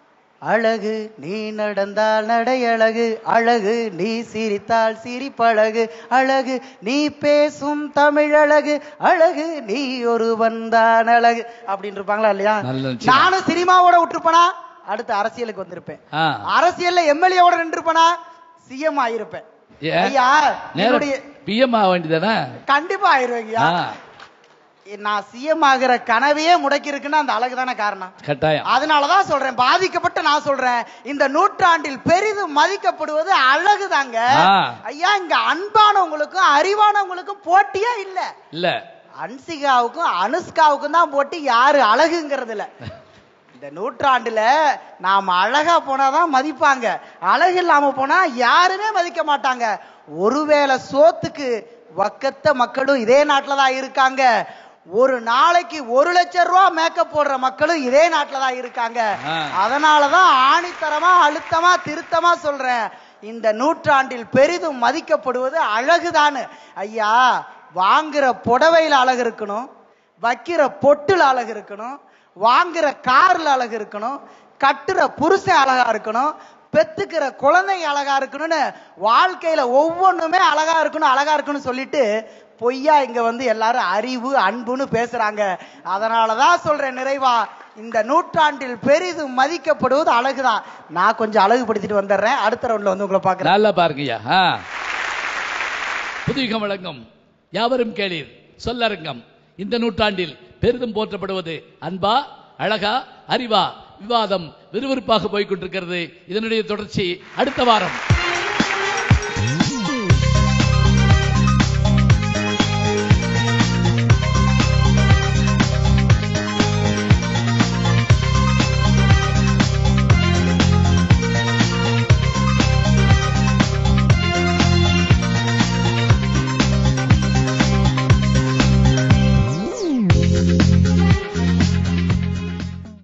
அழகு நீ நடந்தால் நடை அழகு அழகு நீ சிரித்தால் சிரிப்பழகு அழகு நீ பேசும் தமிழ் அழகு அழகு நீ ஒரு வந்தான் அழகு அப்படின்னு இருப்பாங்களா இல்லையா நல்ல நிச்சயம். நானும் சினிமாவோட விட்டுருப்பேனா அடுத்து அரசியலுக்கு வந்திருப்பேன் ஆ. அரசியல்ல எம்எல்ஏவோட நின்றுப்பேனா சிஎம் ஆயிருப்பேன் ஏன்? ஐயா நேரம் என்னுடைய பிஎம் ஆக வேண்டியதானே கண்டிப்பா ஆயிருவேங்கய்யா நான் சிஎம் ஆகிற கனவையே முடக்கி இருக்குன்னா அந்த அழகு தானே காரணம் கட்டாயம் அதனாலதான் சொல்றேன் பாதிக்கப்பட்ட நான் சொல்றேன் இந்த நூற்றாண்டில் பெரிதும் மதிக்கப்படுவது அழகுதாங்க ஆ. ஐயா இங்க அன்பானவங்களுக்கும் அறிவானவங்களுக்கும் போட்டியே இல்ல இல்ல அன்சிகாவுக்கும் அனுஷ்காவுக்கும் தான் போட்டி யாரு அழகுங்கிறதுல இந்த நூற்றாண்டுல நாம அழகா போனாதான் மதிப்பாங்க அழகு இல்லாம போனா யாருமே மதிக்க மாட்டாங்க ஒருவேளை சோத்துக்கு வக்கத்த மக்களும் இதே நாட்டுல தான் இருக்காங்க ஒரு நாளைக்கு ஒரு லட்சம் ரூபா மேக்கப் போடுற மக்களும் இதே நாட்டுல தான் இருக்காங்க ஆ. அதனாலதான் ஆணித்தரமா அழுத்தமா திருத்தமா சொல்றேன் இந்த நூற்றாண்டில் பெரிதும் மதிக்கப்படுவது அழகுதானு ஐயா வாங்குற புடவையில அழகு இருக்கணும் வைக்கிற பொட்டுல அழகு இருக்கணும் வாங்குற கார்ல அழகு இருக்கணும் கட்டுற புருஷன் அழகா இருக்கணும் பெத்துக்கிற குழந்தை அழகா இருக்கணும்னு வாழ்க்கையில ஒவ்வொன்றுமே அழகா இருக்கணும் அழகா இருக்கணும்னு சொல்லிட்டு பொய்யா இங்க வந்து எல்லாரும் அறிவு அன்புன்னு பேசுறாங்க அதனாலதான் சொல்றேன் நிறைவா இந்த நூற்றாண்டில் பெரிதும் மதிக்கப்படுவது அழகுதான் நான் கொஞ்சம் அழகுபடுத்திட்டு வந்துடுறேன் அடுத்த ரவுண்ட்ல வந்து உங்களை பாக்குறேன் நல்லா பாருங்கய்யா ஆ. புதுயுகம் வழங்கும் யாவரும் கேளீர் சொல்லரங்கம் இந்த நூற்றாண்டில் பெரிதும் போற்றப்படுவது அன்பா அழகா அறிவா விவாதம் விறுவிறுப்பாக போய்க் கொண்டிருக்கிறது இதனுடைய தொடர்ச்சி அடுத்த வாரம்